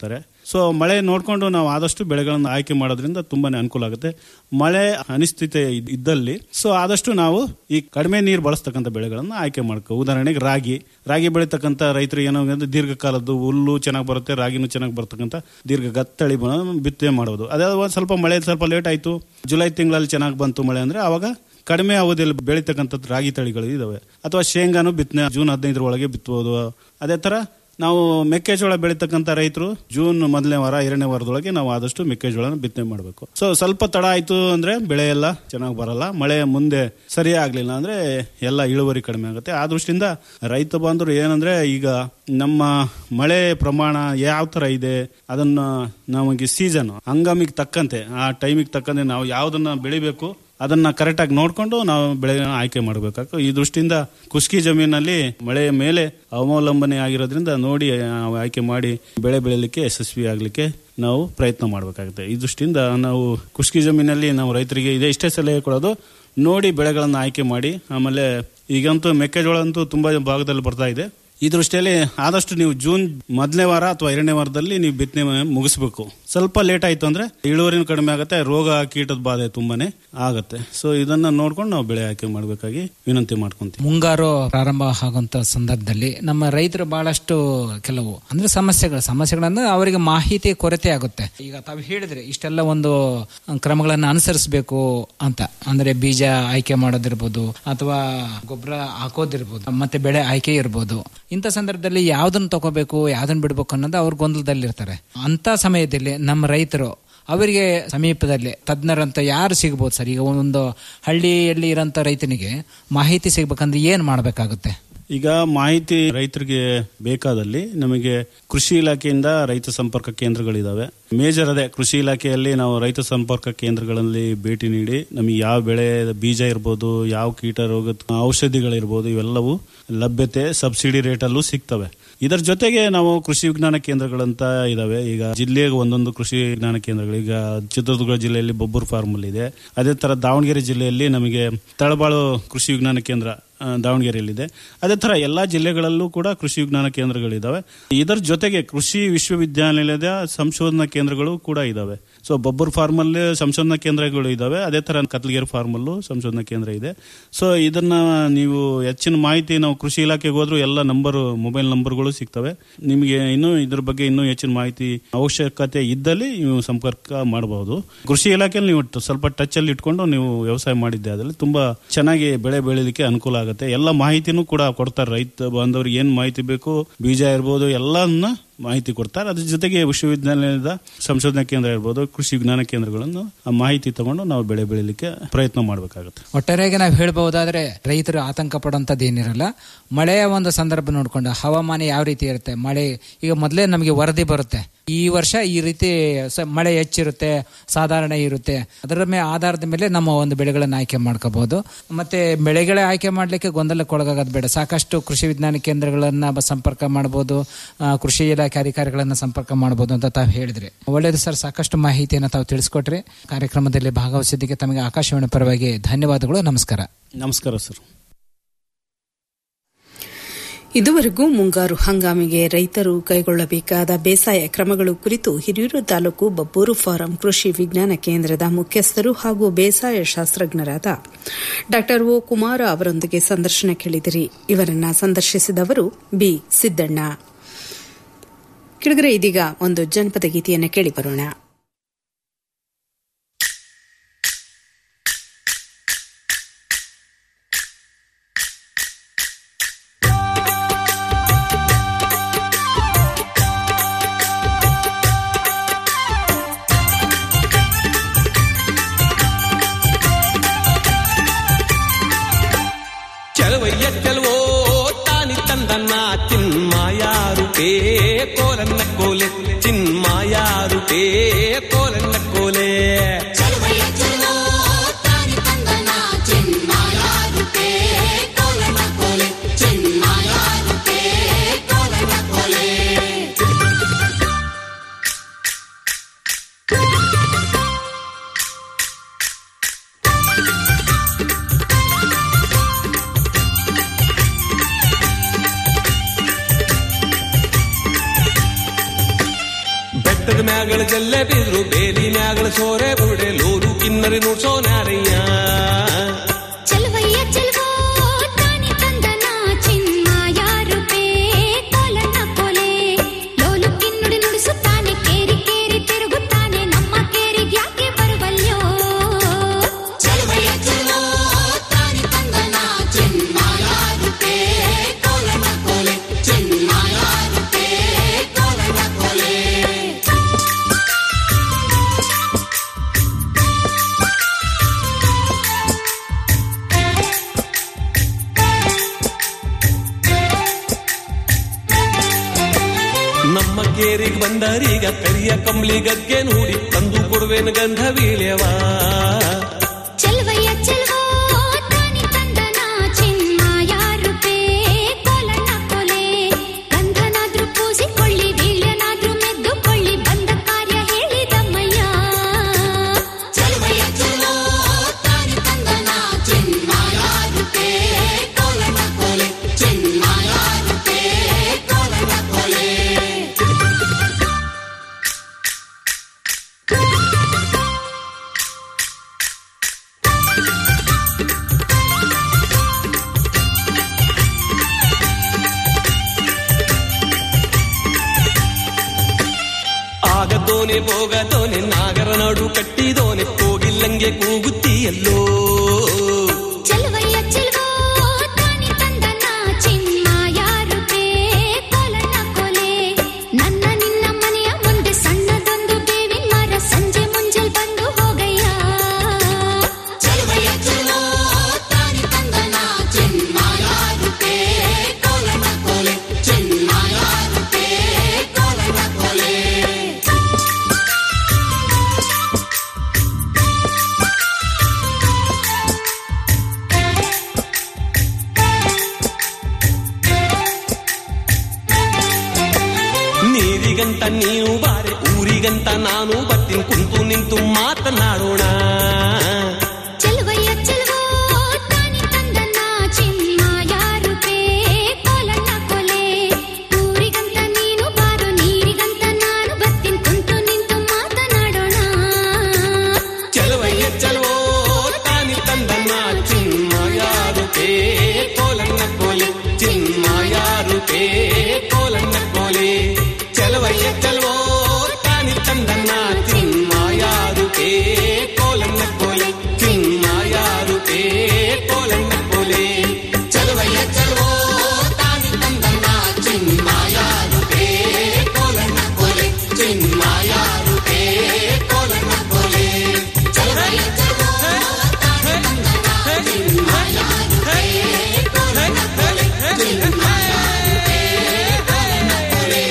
ಸೊ ಮಳೆ ನೋಡಿಕೊಂಡು ನಾವು ಆದಷ್ಟು ಬೆಳೆಗಳನ್ನು ಆಯ್ಕೆ ಮಾಡೋದ್ರಿಂದ ತುಂಬಾನೇ ಅನುಕೂಲ ಆಗುತ್ತೆ ಮಳೆ ಅನಿಶ್ಚಿತೆ ಇದ್- ಇದ್ದಲ್ಲಿ ಸೊ ಆದಷ್ಟು ನಾವು ಈ ಕಡಿಮೆ ನೀರು ಬಳಸ್ತಕ್ಕಂಥ ಬೆಳೆಗಳನ್ನು ಆಯ್ಕೆ ಮಾಡ್ಕೋ ಉದಾಹರಣೆಗೆ ರಾಗಿ ರಾಗಿ ಬೆಳೀತಕ್ಕಂಥ ರೈತರು ಏನೋ ಅಂದ್ರೆ ದೀರ್ಘಕಾಲದ್ದು ಹುಲ್ಲು ಚೆನ್ನಾಗಿ ಬರುತ್ತೆ ರಾಗಿನೂ ಚೆನ್ನಾಗಿ ಬರ್ತಕ್ಕಂಥ ದೀರ್ಘ ಗತ್ತಳಿ ಬ- ಬಿತ್ತನೆ ಮಾಡೋದು ಅದೇ ಒಂದು ಸ್ವಲ್ಪ ಮಳೆ ಸ್ವಲ್ಪ ಲೇಟ್ ಆಯಿತು ಜುಲೈ ತಿಂಗಳಲ್ಲಿ ಚೆನ್ನಾಗಿ ಬಂತು ಮಳೆ ಅಂದ್ರೆ ಅವಾಗ ಕಡಿಮೆ ಅವಧಿಯಲ್ಲಿ ಬೆಳೀತಕ್ಕಂಥದ್ದು ರಾಗಿ ತಳಿಗಳು ಇದಾವೆ ಅಥವಾ ಶೇಂಗಾನು ಬಿತ್ತನೆ ಜೂನ್ ಹದಿನೈದರ ಒಳಗೆ ಬಿತ್ತಬಹುದು ಅದೇ ತರ ನಾವು ಮೆಕ್ಕೆಜೋಳ ಬೆಳೀತಕ್ಕಂಥ ರೈತರು ಜೂನ್ ಮೊದಲನೇ ವಾರ ಎರಡನೇ ವಾರದೊಳಗೆ ನಾವು ಆದಷ್ಟು ಮೆಕ್ಕೆಜೋಳನ ಬಿತ್ತನೆ ಮಾಡಬೇಕು ಸೊ ಸ್ವಲ್ಪ ತಡ ಆಯ್ತು ಅಂದ್ರೆ ಬೆಳೆ ಎಲ್ಲ ಚೆನ್ನಾಗಿ ಬರಲ್ಲ ಮಳೆ ಮುಂದೆ ಸರಿ ಆಗ್ಲಿಲ್ಲ ಅಂದ್ರೆ ಎಲ್ಲ ಇಳುವರಿ ಕಡಿಮೆ ಆಗುತ್ತೆ ಆ ದೃಷ್ಟಿಯಿಂದ ರೈತ ಬಾಂಧವರು ಏನಂದ್ರೆ ಈಗ ನಮ್ಮ ಮಳೆ ಪ್ರಮಾಣ ಯಾವ ತರ ಇದೆ ಅದನ್ನ ನಮಗೆ ಸೀಸನ್ ಹಂಗಾಮಿಗೆ ತಕ್ಕಂತೆ ಆ ಟೈಮಿಗೆ ತಕ್ಕಂತೆ ನಾವು ಯಾವ್ದನ್ನ ಬೆಳಿಬೇಕು ಅದನ್ನ ಕರೆಕ್ಟಾಗಿ ನೋಡ್ಕೊಂಡು ನಾವು ಬೆಳೆನ ಆಯ್ಕೆ ಮಾಡಬೇಕಾಗ್ತದೆ ಈ ದೃಷ್ಟಿಯಿಂದ ಕುಸ್ಕಿ ಜಮೀನಲ್ಲಿ ಮಳೆಯ ಮೇಲೆ ಅವಲಂಬನೆ ಆಗಿರೋದ್ರಿಂದ ನೋಡಿ ನಾವು ಆಯ್ಕೆ ಮಾಡಿ ಬೆಳೆ ಬೆಳಿಲಿಕ್ಕೆ ಯಶಸ್ವಿ ಆಗಲಿಕ್ಕೆ ನಾವು ಪ್ರಯತ್ನ ಮಾಡಬೇಕಾಗುತ್ತೆ ಈ ದೃಷ್ಟಿಯಿಂದ ನಾವು ಕುಸ್ಕಿ ಜಮೀನಲ್ಲಿ ನಾವು ರೈತರಿಗೆ ಇದೇ ಇಷ್ಟೇ ಸಲಹೆ ಕೊಡೋದು ನೋಡಿ ಬೆಳೆಗಳನ್ನು ಆಯ್ಕೆ ಮಾಡಿ ಆಮೇಲೆ ಈಗಂತೂ ಮೆಕ್ಕೆಜೋಳ ಅಂತೂ ತುಂಬಾ ಭಾಗದಲ್ಲಿ ಬರ್ತಾ ಇದೆ ಈ ದೃಷ್ಟಿಯಲ್ಲಿ ಆದಷ್ಟು ನೀವು ಜೂನ್ ಮೊದಲನೇ ವಾರ ಅಥವಾ ಎರಡನೇ ವಾರದಲ್ಲಿ ನೀವು ಬಿತ್ತನೆ ಮುಗಿಸ್ಬೇಕು ಸ್ವಲ್ಪ ಲೇಟ್ ಆಯ್ತು ಅಂದ್ರೆ ಇಳುವರಿನೂ ಕಡಿಮೆ ಆಗುತ್ತೆ ರೋಗ ಕೀಟದ ಬಾಧೆ ತುಂಬಾನೇ ಆಗುತ್ತೆ ಸೊ ಇದನ್ನ ನೋಡ್ಕೊಂಡು ನಾವು ಬೆಳೆ ಆಯ್ಕೆ ಮಾಡಬೇಕಾಗಿ ವಿನಂತಿ ಮಾಡ್ಕೊಂತೀವಿ ಮುಂಗಾರು ಪ್ರಾರಂಭ ಆಗುವಂತ ಸಂದರ್ಭದಲ್ಲಿ ನಮ್ಮ ರೈತರು ಬಹಳಷ್ಟು ಕೆಲವು ಅಂದ್ರೆ ಸಮಸ್ಯೆಗಳು ಸಮಸ್ಯೆಗಳನ್ನ ಅವರಿಗೆ ಮಾಹಿತಿ ಕೊರತೆ ಆಗುತ್ತೆ ಈಗ ತಾವು ಹೇಳಿದ್ರೆ ಇಷ್ಟೆಲ್ಲ ಒಂದು ಕ್ರಮಗಳನ್ನ ಅನುಸರಿಸಬೇಕು ಅಂತ ಅಂದ್ರೆ ಬೀಜ ಆಯ್ಕೆ ಮಾಡೋದಿರ್ಬೋದು ಅಥವಾ ಗೊಬ್ಬರ ಹಾಕೋದಿರ್ಬೋದು ಮತ್ತೆ ಬೆಳೆ ಆಯ್ಕೆ ಇರ್ಬೋದು ಇಂಥ ಸಂದರ್ಭದಲ್ಲಿ ಯಾವ್ದನ್ನ ತಗೋಬೇಕು ಯಾವ್ದನ್ನ ಬಿಡ್ಬೇಕು ಅನ್ನೋದು ಅವ್ರ ಗೊಂದಲದಲ್ಲಿರ್ತಾರೆ ಅಂತ ಸಮಯದಲ್ಲಿ ನಮ್ಮ ರೈತರು ಅವರಿಗೆ ಸಮೀಪದಲ್ಲಿ ತಜ್ಞರಂತ ಯಾರು ಸಿಗ್ಬೋದು ಸರ್ ಈಗ ಒಂದು ಹಳ್ಳಿಯಲ್ಲಿ ಇರೋಂಥ ರೈತನಿಗೆ ಮಾಹಿತಿ ಸಿಗ್ಬೇಕಂದ್ರೆ ಏನ್ ಮಾಡ್ಬೇಕಾಗುತ್ತೆ ಈಗ ಮಾಹಿತಿ ರೈತರಿಗೆ ಬೇಕಾದಲ್ಲಿ ನಮಗೆ ಕೃಷಿ ಇಲಾಖೆಯಿಂದ ರೈತ ಸಂಪರ್ಕ ಕೇಂದ್ರಗಳಿದಾವೆ ಮೇಜರ್ ಅದೇ ಕೃಷಿ ಇಲಾಖೆಯಲ್ಲಿ ನಾವು ರೈತ ಸಂಪರ್ಕ ಕೇಂದ್ರಗಳಲ್ಲಿ ಭೇಟಿ ನೀಡಿ ನಮಗೆ ಯಾವ ಬೆಳೆ ಬೀಜ ಇರ್ಬೋದು ಯಾವ ಕೀಟ ರೋಗ ಔಷಧಿಗಳಿರ್ಬೋದು ಇವೆಲ್ಲವೂ ಲಭ್ಯತೆ ಸಬ್ಸಿಡಿ ರೇಟಲ್ಲೂ ಸಿಗ್ತವೆ ಇದರ ಜೊತೆಗೆ ನಾವು ಕೃಷಿ ವಿಜ್ಞಾನ ಕೇಂದ್ರಗಳಂತ ಇದಾವೆ ಈಗ ಜಿಲ್ಲೆಗೆ ಒಂದೊಂದು ಕೃಷಿ ವಿಜ್ಞಾನ ಕೇಂದ್ರಗಳು ಈಗ ಚಿತ್ರದುರ್ಗ ಜಿಲ್ಲೆಯಲ್ಲಿ ಬೊಬ್ಬೂರು ಫಾರ್ಮ್ ಅಲ್ಲಿ ಇದೆ ಅದೇ ತರ ದಾವಣಗೆರೆ ಜಿಲ್ಲೆಯಲ್ಲಿ ನಮಗೆ ತಳಬಾಳು ಕೃಷಿ ವಿಜ್ಞಾನ ಕೇಂದ್ರ ಆ, ದಾವಣಗೆರೆಯಲ್ಲಿದೆ ಅದೇ ತರ ಎಲ್ಲಾ ಜಿಲ್ಲೆಗಳಲ್ಲೂ ಕೂಡ ಕೃಷಿ ವಿಜ್ಞಾನ ಕೇಂದ್ರಗಳಿದಾವೆ ಇದರ ಜೊತೆಗೆ ಕೃಷಿ ವಿಶ್ವವಿದ್ಯಾನಿಲಯದ ಸಂಶೋಧನಾ ಕೇಂದ್ರಗಳು ಕೂಡ ಇದಾವೆ ಸೊ ಬೊಬ್ಬರ್ ಫಾರ್ಮ್ ಅಲ್ಲಿ ಸಂಶೋಧನಾ ಕೇಂದ್ರಗಳು ಇದಾವೆ ಅದೇ ತರ ಕತ್ಲಗಿರಿ ಫಾರ್ಮ್ ಅಲ್ಲೂ ಸಂಶೋಧನಾ ಕೇಂದ್ರ ಇದೆ ಸೊ ಇದನ್ನ ನೀವು ಹೆಚ್ಚಿನ ಮಾಹಿತಿ ನಾವು ಕೃಷಿ ಇಲಾಖೆಗೆ ಹೋದ್ರು ಎಲ್ಲ ನಂಬರ್ ಮೊಬೈಲ್ ನಂಬರ್ಗಳು ಸಿಗ್ತವೆ ನಿಮಗೆ ಇನ್ನೂ ಇದ್ರ ಬಗ್ಗೆ ಇನ್ನೂ ಹೆಚ್ಚಿನ ಮಾಹಿತಿ ಅವಶ್ಯಕತೆ ಇದ್ದಲ್ಲಿ ನೀವು ಸಂಪರ್ಕ ಮಾಡಬಹುದು ಕೃಷಿ ಇಲಾಖೆಯಲ್ಲಿ ನೀವು ಟ- ಸ್ವಲ್ಪ ಟಚ್ ಅಲ್ಲಿ ಇಟ್ಕೊಂಡು ನೀವು ವ್ಯವಸಾಯ ಮಾಡಿದ್ದೆ ಅದರಲ್ಲಿ ತುಂಬಾ ಚೆನ್ನಾಗಿ ಬೆಳೆ ಬೆಳಿಲಿಕ್ಕೆ ಅನುಕೂಲ ಆಗುತ್ತೆ ಎಲ್ಲ ಮಾಹಿತಿನೂ ಕೂಡ ಕೊಡ್ತಾರೆ ರೈತ ಬಾಂಧವರಿಗೆ ಏನ್ ಮಾಹಿತಿ ಬೇಕು ಬೀಜ ಇರ್ಬೋದು ಎಲ್ಲನ್ನ ಮಾಹಿತಿ ಕೊಡ್ತಾರೆ ಅದ್ರ ಜೊತೆಗೆ ವಿಶ್ವವಿದ್ಯಾಲಯದ ಸಂಶೋಧನಾ ಕೇಂದ್ರ ಇರ್ಬೋದು ಕೃಷಿ ವಿಜ್ಞಾನ ಕೇಂದ್ರಗಳನ್ನು ಆ ಮಾಹಿತಿ ತಗೊಂಡು ನಾವು ಬೆಳೆ ಬೆಳಿಲಿಕ್ಕೆ ಪ್ರಯತ್ನ ಮಾಡಬೇಕಾಗುತ್ತೆ ಒಟ್ಟಾರೆಯಾಗಿ ನಾವು ಹೇಳ್ಬಹುದಾದ್ರೆ ರೈತರು ಆತಂಕ ಪಡುವಂತದ್ದು ಏನಿರಲ್ಲ ಮಳೆಯ ಒಂದು ಸಂದರ್ಭ ನೋಡ್ಕೊಂಡು ಹವಾಮಾನ ಯಾವ ರೀತಿ ಇರುತ್ತೆ ಮಳೆ ಈಗ ಮೊದಲೇ ನಮಗೆ ವರದಿ ಬರುತ್ತೆ ಈ ವರ್ಷ ಈ ರೀತಿ ಸ- ಮಳೆ ಹೆಚ್ಚಿರುತ್ತೆ ಸಾಧಾರಣ ಇರುತ್ತೆ ಅದರ ಮೇಲೆ ಆಧಾರದ ಮೇಲೆ ನಮ್ಮ ಒಂದು ಬೆಳೆಗಳನ್ನು ಆಯ್ಕೆ ಮಾಡ್ಕೋಬಹುದು ಮತ್ತೆ ಬೆಳೆಗಳ ಆಯ್ಕೆ ಮಾಡ್ಲಿಕ್ಕೆ ಗೊಂದಲಕ್ಕೊಳಗಾಗೋದು ಬೇಡ ಸಾಕಷ್ಟು ಕೃಷಿ ವಿಜ್ಞಾನ ಕೇಂದ್ರಗಳನ್ನ ಬ- ಸಂಪರ್ಕ ಮಾಡಬಹುದು ಆ, ಕೃಷಿ ಇಲಾಖೆ ಅಧಿಕಾರಿಗಳನ್ನ ಸಂಪರ್ಕ ಮಾಡಬಹುದು ಅಂತ ತಾವು ಹೇಳಿದ್ರಿ ಒಳ್ಳೆಯದು ಸರ್ ಸಾಕಷ್ಟು ಮಾಹಿತಿಯನ್ನು ತಾವು ತಿಳಿಸ್ಕೊಟ್ರಿ ಕಾರ್ಯಕ್ರಮದಲ್ಲಿ ಭಾಗವಹಿಸಿದ್ದಕ್ಕೆ ತಮಗೆ ಆಕಾಶವಾಣಿ ಪರವಾಗಿ ಧನ್ಯವಾದಗಳು ನಮಸ್ಕಾರ ನಮಸ್ಕಾರ ಸರ್ ಇದುವರೆಗೂ ಮುಂಗಾರು ಹಂಗಾಮಿಗೆ ರೈತರು ಕೈಗೊಳ್ಳಬೇಕಾದ ಬೇಸಾಯ ಕ್ರಮಗಳು ಕುರಿತು ಹಿರಿಯೂರು ತಾಲೂಕು ಬಬ್ಬೂರು ಫಾರಂ ಕೃಷಿ ವಿಜ್ಞಾನ ಕೇಂದ್ರದ ಮುಖ್ಯಸ್ಥರು ಹಾಗೂ ಬೇಸಾಯ ಶಾಸ್ತ್ರಜ್ಞರಾದ ಡಾ ಓ ಕುಮಾರ ಅವರೊಂದಿಗೆ ಸಂದರ್ಶನ ಕೇಳಿದಿರಿ ಇವರನ್ನ ಸಂದರ್ಶಿಸಿದವರು ಬಿ ಸಿದ್ದಣ್ಣ ಕೆಳಗರೆ ಇದೀಗ ಒಂದು ಜನಪದ ಗೀತೆಯನ್ನು ಕೇಳಿ ಬರೋಣ ಚೆಲವಯ್ಯ ಚೆಲುವೋ ತಾನಿ ತಂದನ್ನ ಚಿನ್ಮಾಯಾರುತೇ ಕೋಲನ್ನ ಕೋಲೆ ಚಿನ್ಮಾಯಾರುತೇ ಮ್ಯಾಗಳ ಜಲ್ಲೆ ಬಿದ್ರು ಬೇಲಿ ಮ್ಯಾಗಳ ಸೋರೆ ಬುಡೆ ಲೋರು ಕಿನ್ನರಿ ನುಡ್ಸೋ ನಾರಯ್ಯ ಚೆಲುವಯ್ಯ ಚೆಲುವೋ ತಾನಿ ತಂದನ ಚಿನ್ಮಾಯ ರೂಪೇ ಕೋಲನ ಕೋಲೆ ಲೋಲು ಕಿನ್ನುಡಿ ನುಡಿಸುತ್ತಾನೆ ಕೇರಿ ಕೇರಿ ತಿರುಗುತ್ತಾನೆ ನಮ್ಮ ಕೇರಿಗೆ ಯಾಕೆ ಬರುವಲ್ಯೋ ಚೆಲುವಯ್ಯ ಚೆಲುವೋ ತಾನಿ ತಂದನ ಚಿನ್ಮಾಯ ರೂಪೇ ಕೋಲನ ಕೋಲೆ ಚಿನ್ಮಾಯ ರೂಪೇ ಕೋಲನ ಕೋಲೆ ನಮ್ಮ ಕೇರಿಗೆ ಬಂದರೀಗ ಕರಿಯ ಕಂಬ್ಲಿ ಗಗ್ಗೆ ನೋಡಿ ತಂದು ಕೊಡುವೆನು ಗಂಧ ವೀಳ್ಯವಾ ಚೆಲುವಯ್ಯ ಚೆಲುವೋ ತಾನಿ ತಂದನ ಚಿನ್ಮಾಯ ರೂಪೇ ಕೋಲನ ಕೋಲೆ ಗಂಧನಾದ್ರೂ ಪೂಸಿಕೊಳ್ಳಿ ವೀಳ್ಯನಾದ್ರೂ ಮೆದ್ದುಕೊಳ್ಳಿ ಬಂದ ಕಾರ್ಯ ಹೇಳಿದಮ್ಮಯ್ಯ ಚೆಲುವಯ್ಯ ಚೆಲುವೋ ತಾನಿ ತಂದನ ಚಿನ್ಮಾಯ ರೂಪೇ ಕೋಲನ ಕೋಲೆ ಚಿನ್ಮಾಯ ರೂಪೇ ಕೋಲನ ಕೋಲೆ ಆಗದೋನೆ ಹೋಗದೋನೆ ನಾಗರ ನಡು ಕಟ್ಟಿದೋನೆ ಕೋಗಿಲ್ಲಂಗೆ ಕೂಗುತ್ತೀಯಲ್ಲೋ ಚೆಲುವಯ್ಯ ಚೆಲುವೋ ತಾನಿ ತಂದನ ಚಿನ್ಮಾಯ ರೂಪೇ ಕೋಲನ ಕೋಲೆ ನನ್ನ ನಿನ್ನ ಮನೆಯ ಮುಂದೆ ಸಣ್ಣದೊಂದು ಬೇವಿನ ಮರ ಸಂಜೆ ಮುಂಜಲ್ ಬಂದು ಹೋಗಯ್ಯ ಚೆಲುವಯ್ಯ ಚೆಲುವೋ ತಾನಿ ತಂದನ ಚಿನ್ಮಾಯ ರೂಪೇ ಕೋಲನ ಕೋಲೆ ಚಿನ್ಮಾಯ ರೂಪೇ ಕೋಲನ ಕೋಲೆ ನೀರಿಗಂತ ನೀವು ಬಾರೆ ಊರಿಗಂತ ನಾನು ಬರ್ತೀನಿ ಕುಂತು ನಿಂತು ಮಾತನಾಡೋಣ ಚೆಲುವಯ್ಯ ಚೆಲುವೋ ತಾನಿ ತಂದನ ಚಿನ್ಮಾಯ ರೂಪೇ ಕೋಲನ ಕೋಲೆ ಊರಿಗಂತ ನೀನು ಬಾರು ನೀರಿಗಂತ ನಾನು ಬರ್ತೀನಿ ಕುಂತು ನಿಂತು ಮಾತನಾಡೋಣ ಚೆಲುವಯ್ಯ ಚೆಲುವೋ ತಾನಿ ತಂದನ್ನ ಚಿನ್ಮಯ ರೂಪೇ ಕೋಲನ್ನ ಕೋಲೆ ಚಿನ್ಮಯ ರೂಪೇ ಕೋಲನ್ನ ಕೋಲೆ ಚೆಲುವಯ್ಯ ಚೆಲುವೋ ತಾನಿ ತಂದನ್ನ ಚಿನ್ಮಯ ರೂಪೇ ಕೋಲನ್ನ ಕೋಲೆ ಚಿನ್ಮಯ ರೂಪೇ ಕೋಲನ್ನ ಕೋಲೆ ಚೆಲುವಯ್ಯ ಚೆಲುವೋ ತಾನಿ ತಂದನ ಚಿನ್ಮಾಯ ರೂಪೇ ಕೋಲನ ಕೋಲೆ ಚಿನ್ಮಾಯ ರೂಪೇ ಕೋಲನ ಕೋಲೆ ಚೆಲುವಯ್ಯ ಚೆಲುವೋ ತಾನಿ ತಂದನ ಚಿನ್ಮಾಯ ರೂಪೇ ಕೋಲನ ಕೋಲೆ ಚಿನ್ಮಾಯ ರೂಪೇ ಕೋಲನ ಕೋಲೆ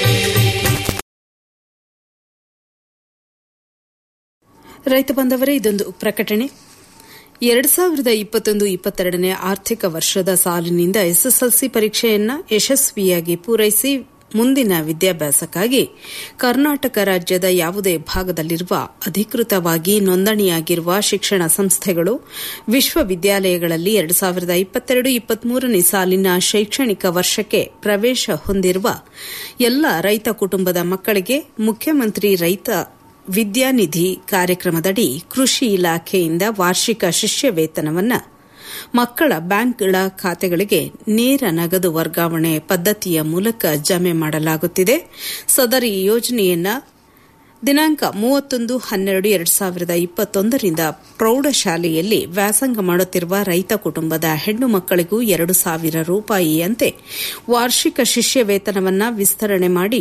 ರೈತ ಬಾಂಧವರೇ ಇದೊಂದು ಪ್ರಕಟಣೆ ಎರಡು ಸಾವಿರದ ಇಪ್ಪತ್ತೊಂದು ಇಪ್ಪತ್ತೆರಡನೇ ಆರ್ಥಿಕ ವರ್ಷದ ಸಾಲಿನಿಂದ ಎಸ್ಎಸ್ಎಲ್ಸಿ ಪರೀಕ್ಷೆಯನ್ನ ಯಶಸ್ವಿಯಾಗಿ ಪೂರೈಸಿ ಮುಂದಿನ ವಿದ್ಯಾಭ್ಯಾಸಕ್ಕಾಗಿ ಕರ್ನಾಟಕ ರಾಜ್ಯದ ಯಾವುದೇ ಭಾಗದಲ್ಲಿರುವ ಅಧಿಕೃತವಾಗಿ ನೋಂದಣಿಯಾಗಿರುವ ಶಿಕ್ಷಣ ಸಂಸ್ಥೆಗಳು ವಿಶ್ವವಿದ್ಯಾಲಯಗಳಲ್ಲಿ ಎರಡು ಸಾವಿರದ ಇಪ್ಪತ್ತೆರಡು ಇಪ್ಪತ್ಮೂರನೇ ಸಾಲಿನ ಶೈಕ್ಷಣಿಕ ವರ್ಷಕ್ಕೆ ಪ್ರವೇಶ ಹೊಂದಿರುವ ಎಲ್ಲ ರೈತ ಕುಟುಂಬದ ಮಕ್ಕಳಿಗೆ ಮುಖ್ಯಮಂತ್ರಿ ರೈತ ವಿದ್ಯಾನಿಧಿ ಕಾರ್ಯಕ್ರಮದಡಿ ಕೃಷಿ ಇಲಾಖೆಯಿಂದ ವಾರ್ಷಿಕ ಶಿಷ್ಯ ವೇತನವನ್ನು ಮಕ್ಕಳ ಬ್ಯಾಂಕ್ಗಳ ಖಾತೆಗಳಿಗೆ ನೇರ ನಗದು ವರ್ಗಾವಣೆ ಪದ್ದತಿಯ ಮೂಲಕ ಜಮೆ ಮಾಡಲಾಗುತ್ತಿದೆ ಸದರಿ ಯೋಜನೆಯನ್ನ ದಿನಾಂಕ ಮೂವತ್ತೊಂದು ಹನ್ನೆರಡು ಎರಡು ಸಾವಿರದ ಇಪ್ಪತ್ತೊಂದರಿಂದ ಪ್ರೌಢಶಾಲೆಯಲ್ಲಿ ವ್ಯಾಸಂಗ ಮಾಡುತ್ತಿರುವ ರೈತ ಕುಟುಂಬದ ಹೆಣ್ಣು ಮಕ್ಕಳಿಗೂ ಎರಡು ಸಾವಿರ ರೂಪಾಯಿಯಂತೆ ವಾರ್ಷಿಕ ಶಿಷ್ಯ ವೇತನವನ್ನು ವಿಸ್ತರಣೆ ಮಾಡಿ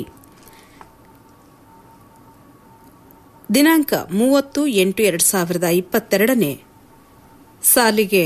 ದಿನಾಂಕ ಮೂವತ್ತು ಎಂಟು ಎರಡು ಸಾವಿರದ ಇಪ್ಪತ್ತೆರಡನೇ ಸಾಲಿಗೆ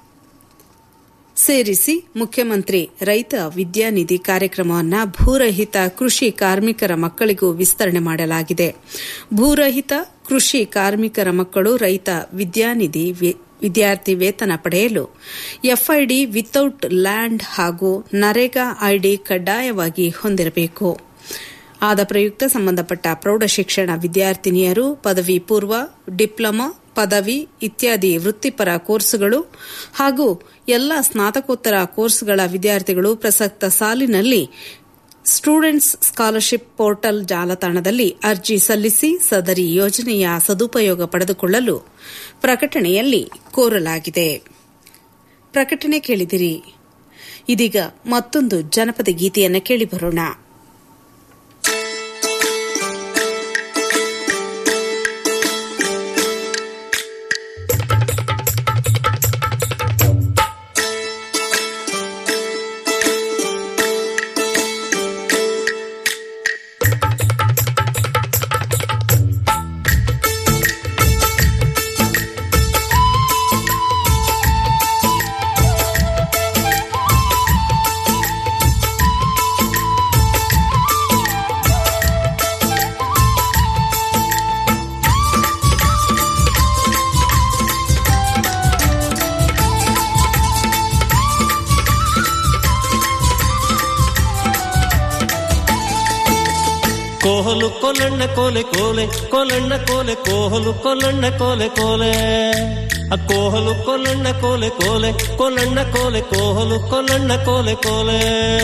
ಸೇರಿಸಿ ಮುಖ್ಯಮಂತ್ರಿ ರೈತ ವಿದ್ಯಾನಿಧಿ ಕಾರ್ಯಕ್ರಮವನ್ನು ಭೂರಹಿತ ಕೃಷಿ ಕಾರ್ಮಿಕರ ಮಕ್ಕಳಿಗೂ ವಿಸ್ತರಣೆ ಮಾಡಲಾಗಿದೆ ಭೂರಹಿತ ಕೃಷಿ ಕಾರ್ಮಿಕರ ಮಕ್ಕಳು ರೈತ ವಿದ್ಯಾನಿಧಿ ವಿದ್ಯಾರ್ಥಿ ವೇತನ ಪಡೆಯಲು ಎಫ್ಐಡಿ ವಿತೌಟ್ ಲ್ಯಾಂಡ್ ಹಾಗೂ ನರೇಗಾ ಐಡಿ ಕಡ್ಡಾಯವಾಗಿ ಹೊಂದಿರಬೇಕು ಆದ ಪ್ರಯುಕ್ತ ಸಂಬಂಧಪಟ್ಟ ಪ್ರೌಢಶಿಕ್ಷಣ ವಿದ್ಯಾರ್ಥಿನಿಯರು ಪದವಿ ಪೂರ್ವ ಡಿಪ್ಲೊಮಾ ಪದವಿ ಇತ್ಯಾದಿ ವೃತ್ತಿಪರ ಕೋರ್ಸ್ಗಳು ಹಾಗೂ ಎಲ್ಲ ಸ್ನಾತಕೋತ್ತರ ಕೋರ್ಸ್ಗಳ ವಿದ್ಯಾರ್ಥಿಗಳು ಪ್ರಸಕ್ತ ಸಾಲಿನಲ್ಲಿ ಸ್ಟೂಡೆಂಟ್ಸ್ ಸ್ಕಾಲರ್ಶಿಪ್ ಪೋರ್ಟಲ್ ಜಾಲತಾಣದಲ್ಲಿ ಅರ್ಜಿ ಸಲ್ಲಿಸಿ ಸದರಿ ಯೋಜನೆಯ ಸದುಪಯೋಗ ಪಡೆದುಕೊಳ್ಳಲು ಪ್ರಕಟಣೆಯಲ್ಲಿ ಕೋರಲಾಗಿದೆ ಪ್ರಕಟಣೆ ಕೇಳಿದಿರಿ ಇದೀಗ ಮತ್ತೊಂದು ಜನಪದ ಗೀತೆಯನ್ನು ಕೇಳಿಬರೋಣ ಕೋಹಲು ಕೊಲಣ್ಣ ಕೋಲೆ ಕೋಲೆ ಕೊಲಣ್ಣ ಕೋಲೆ ಕೋಹಲು ಕೊಲಣ್ಣ ಕೋಲೆ ಕೋಲೆ ಆ ಕೋಹಲು ಕೊಲಣ್ಣ ಕೋಲೆ ಕೋಲೆ ಕೊಲಣ್ಣ ಕೋಲೆ ಕೋಹಲು ಕೊಲಣ್ಣ ಕೋಲೆ ಕೋಲೆ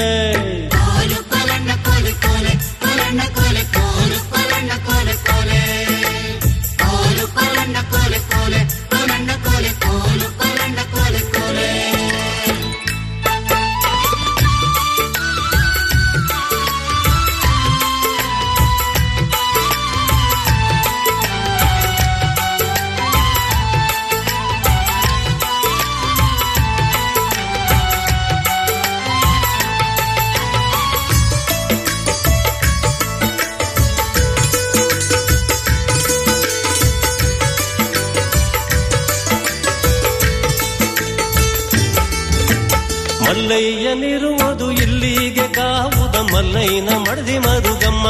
ಮಲ್ಲಯ್ಯನಿರುವುದು ಇಲ್ಲಿಗೆ ಕಾವುದ ಮಲ್ಲಯ್ಯನ ಮಡದಿ ಮರುಗಮ್ಮ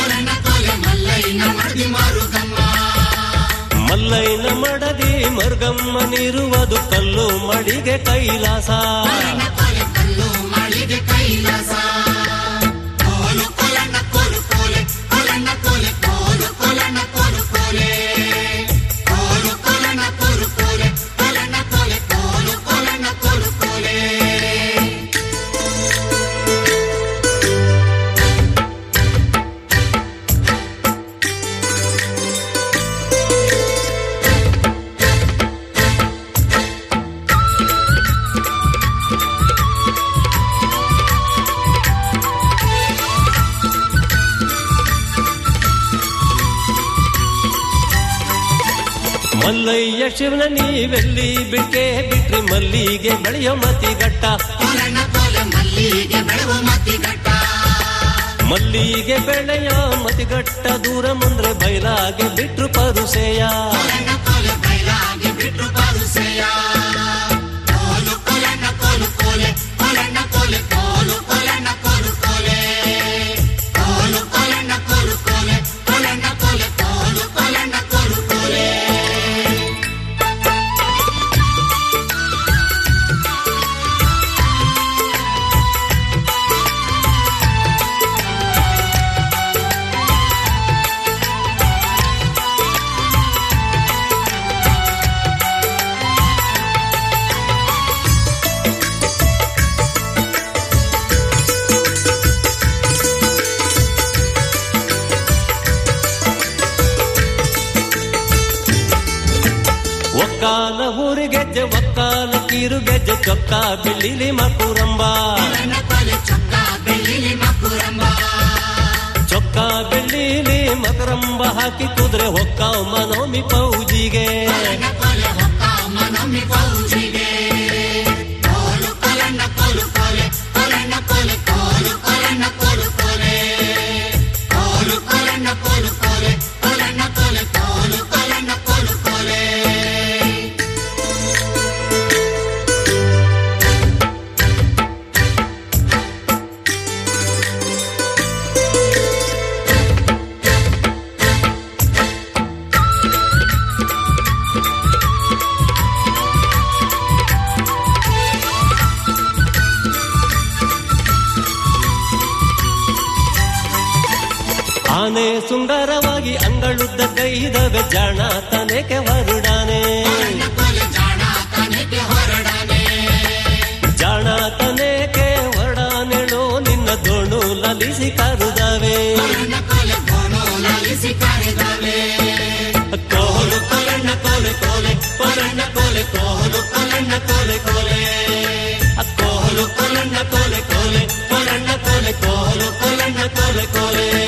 ಮಲ್ಲಯ್ಯನ ಮಡದಿ ಮರುಗಮ್ಮನಿರುವುದು ಕಲ್ಲು ಮಡಿಗೆ ಕೈಲಾಸ ಮಲ್ಲಯ್ಯ ಶಿವನ ನೀವೆಲ್ಲಿ ಬಿಟ್ಟೆ ಬಿಟ್ರಿ ಮಲ್ಲಿಗೆ ಬೆಳೆಯೋ ಮತಿಗಟ್ಟ ಮಲ್ಲಿಗೆ ಬೆಳೆಯ ಮತಿಗಟ್ಟ ದೂರ ಮುಂದ್ರೆ ಬೈಲಾಗೆ ಬಿಟ್ರು ಪರುಸೆಯ ಒಕ್ಕಾಲ ಊರಿಗೆಜ್ಜೆ ಒಕ್ಕಾಲ ಕಿರುಗೆಜ್ಜೆ ಚೊಕ್ಕ ಬೆಳ್ಳಿಲಿ ಮಕುರಂಬ ಚೊಕ್ಕ ಬೆಳ್ಳಿಲಿ ಮಕರಂಬ ಹಾಕಿ ಕುದುರೆ ಹೊಕ್ಕ ಮನೋಮಿ ಪೌಜಿಗೆ ಆನೆ ಸುಂದರವಾಗಿ ಅಂಗಳುದ್ದ ಕೈದವೆ ಜಾಣ ತನೆಗೆ ಹೊರಡಾನೆ ಜಾಣ ತನೆಗೆ ಹೊರಡಾನೆಳೋ ನಿನ್ನ ದೋಣು ಲಲಿಸಿ ಕೋಲೆ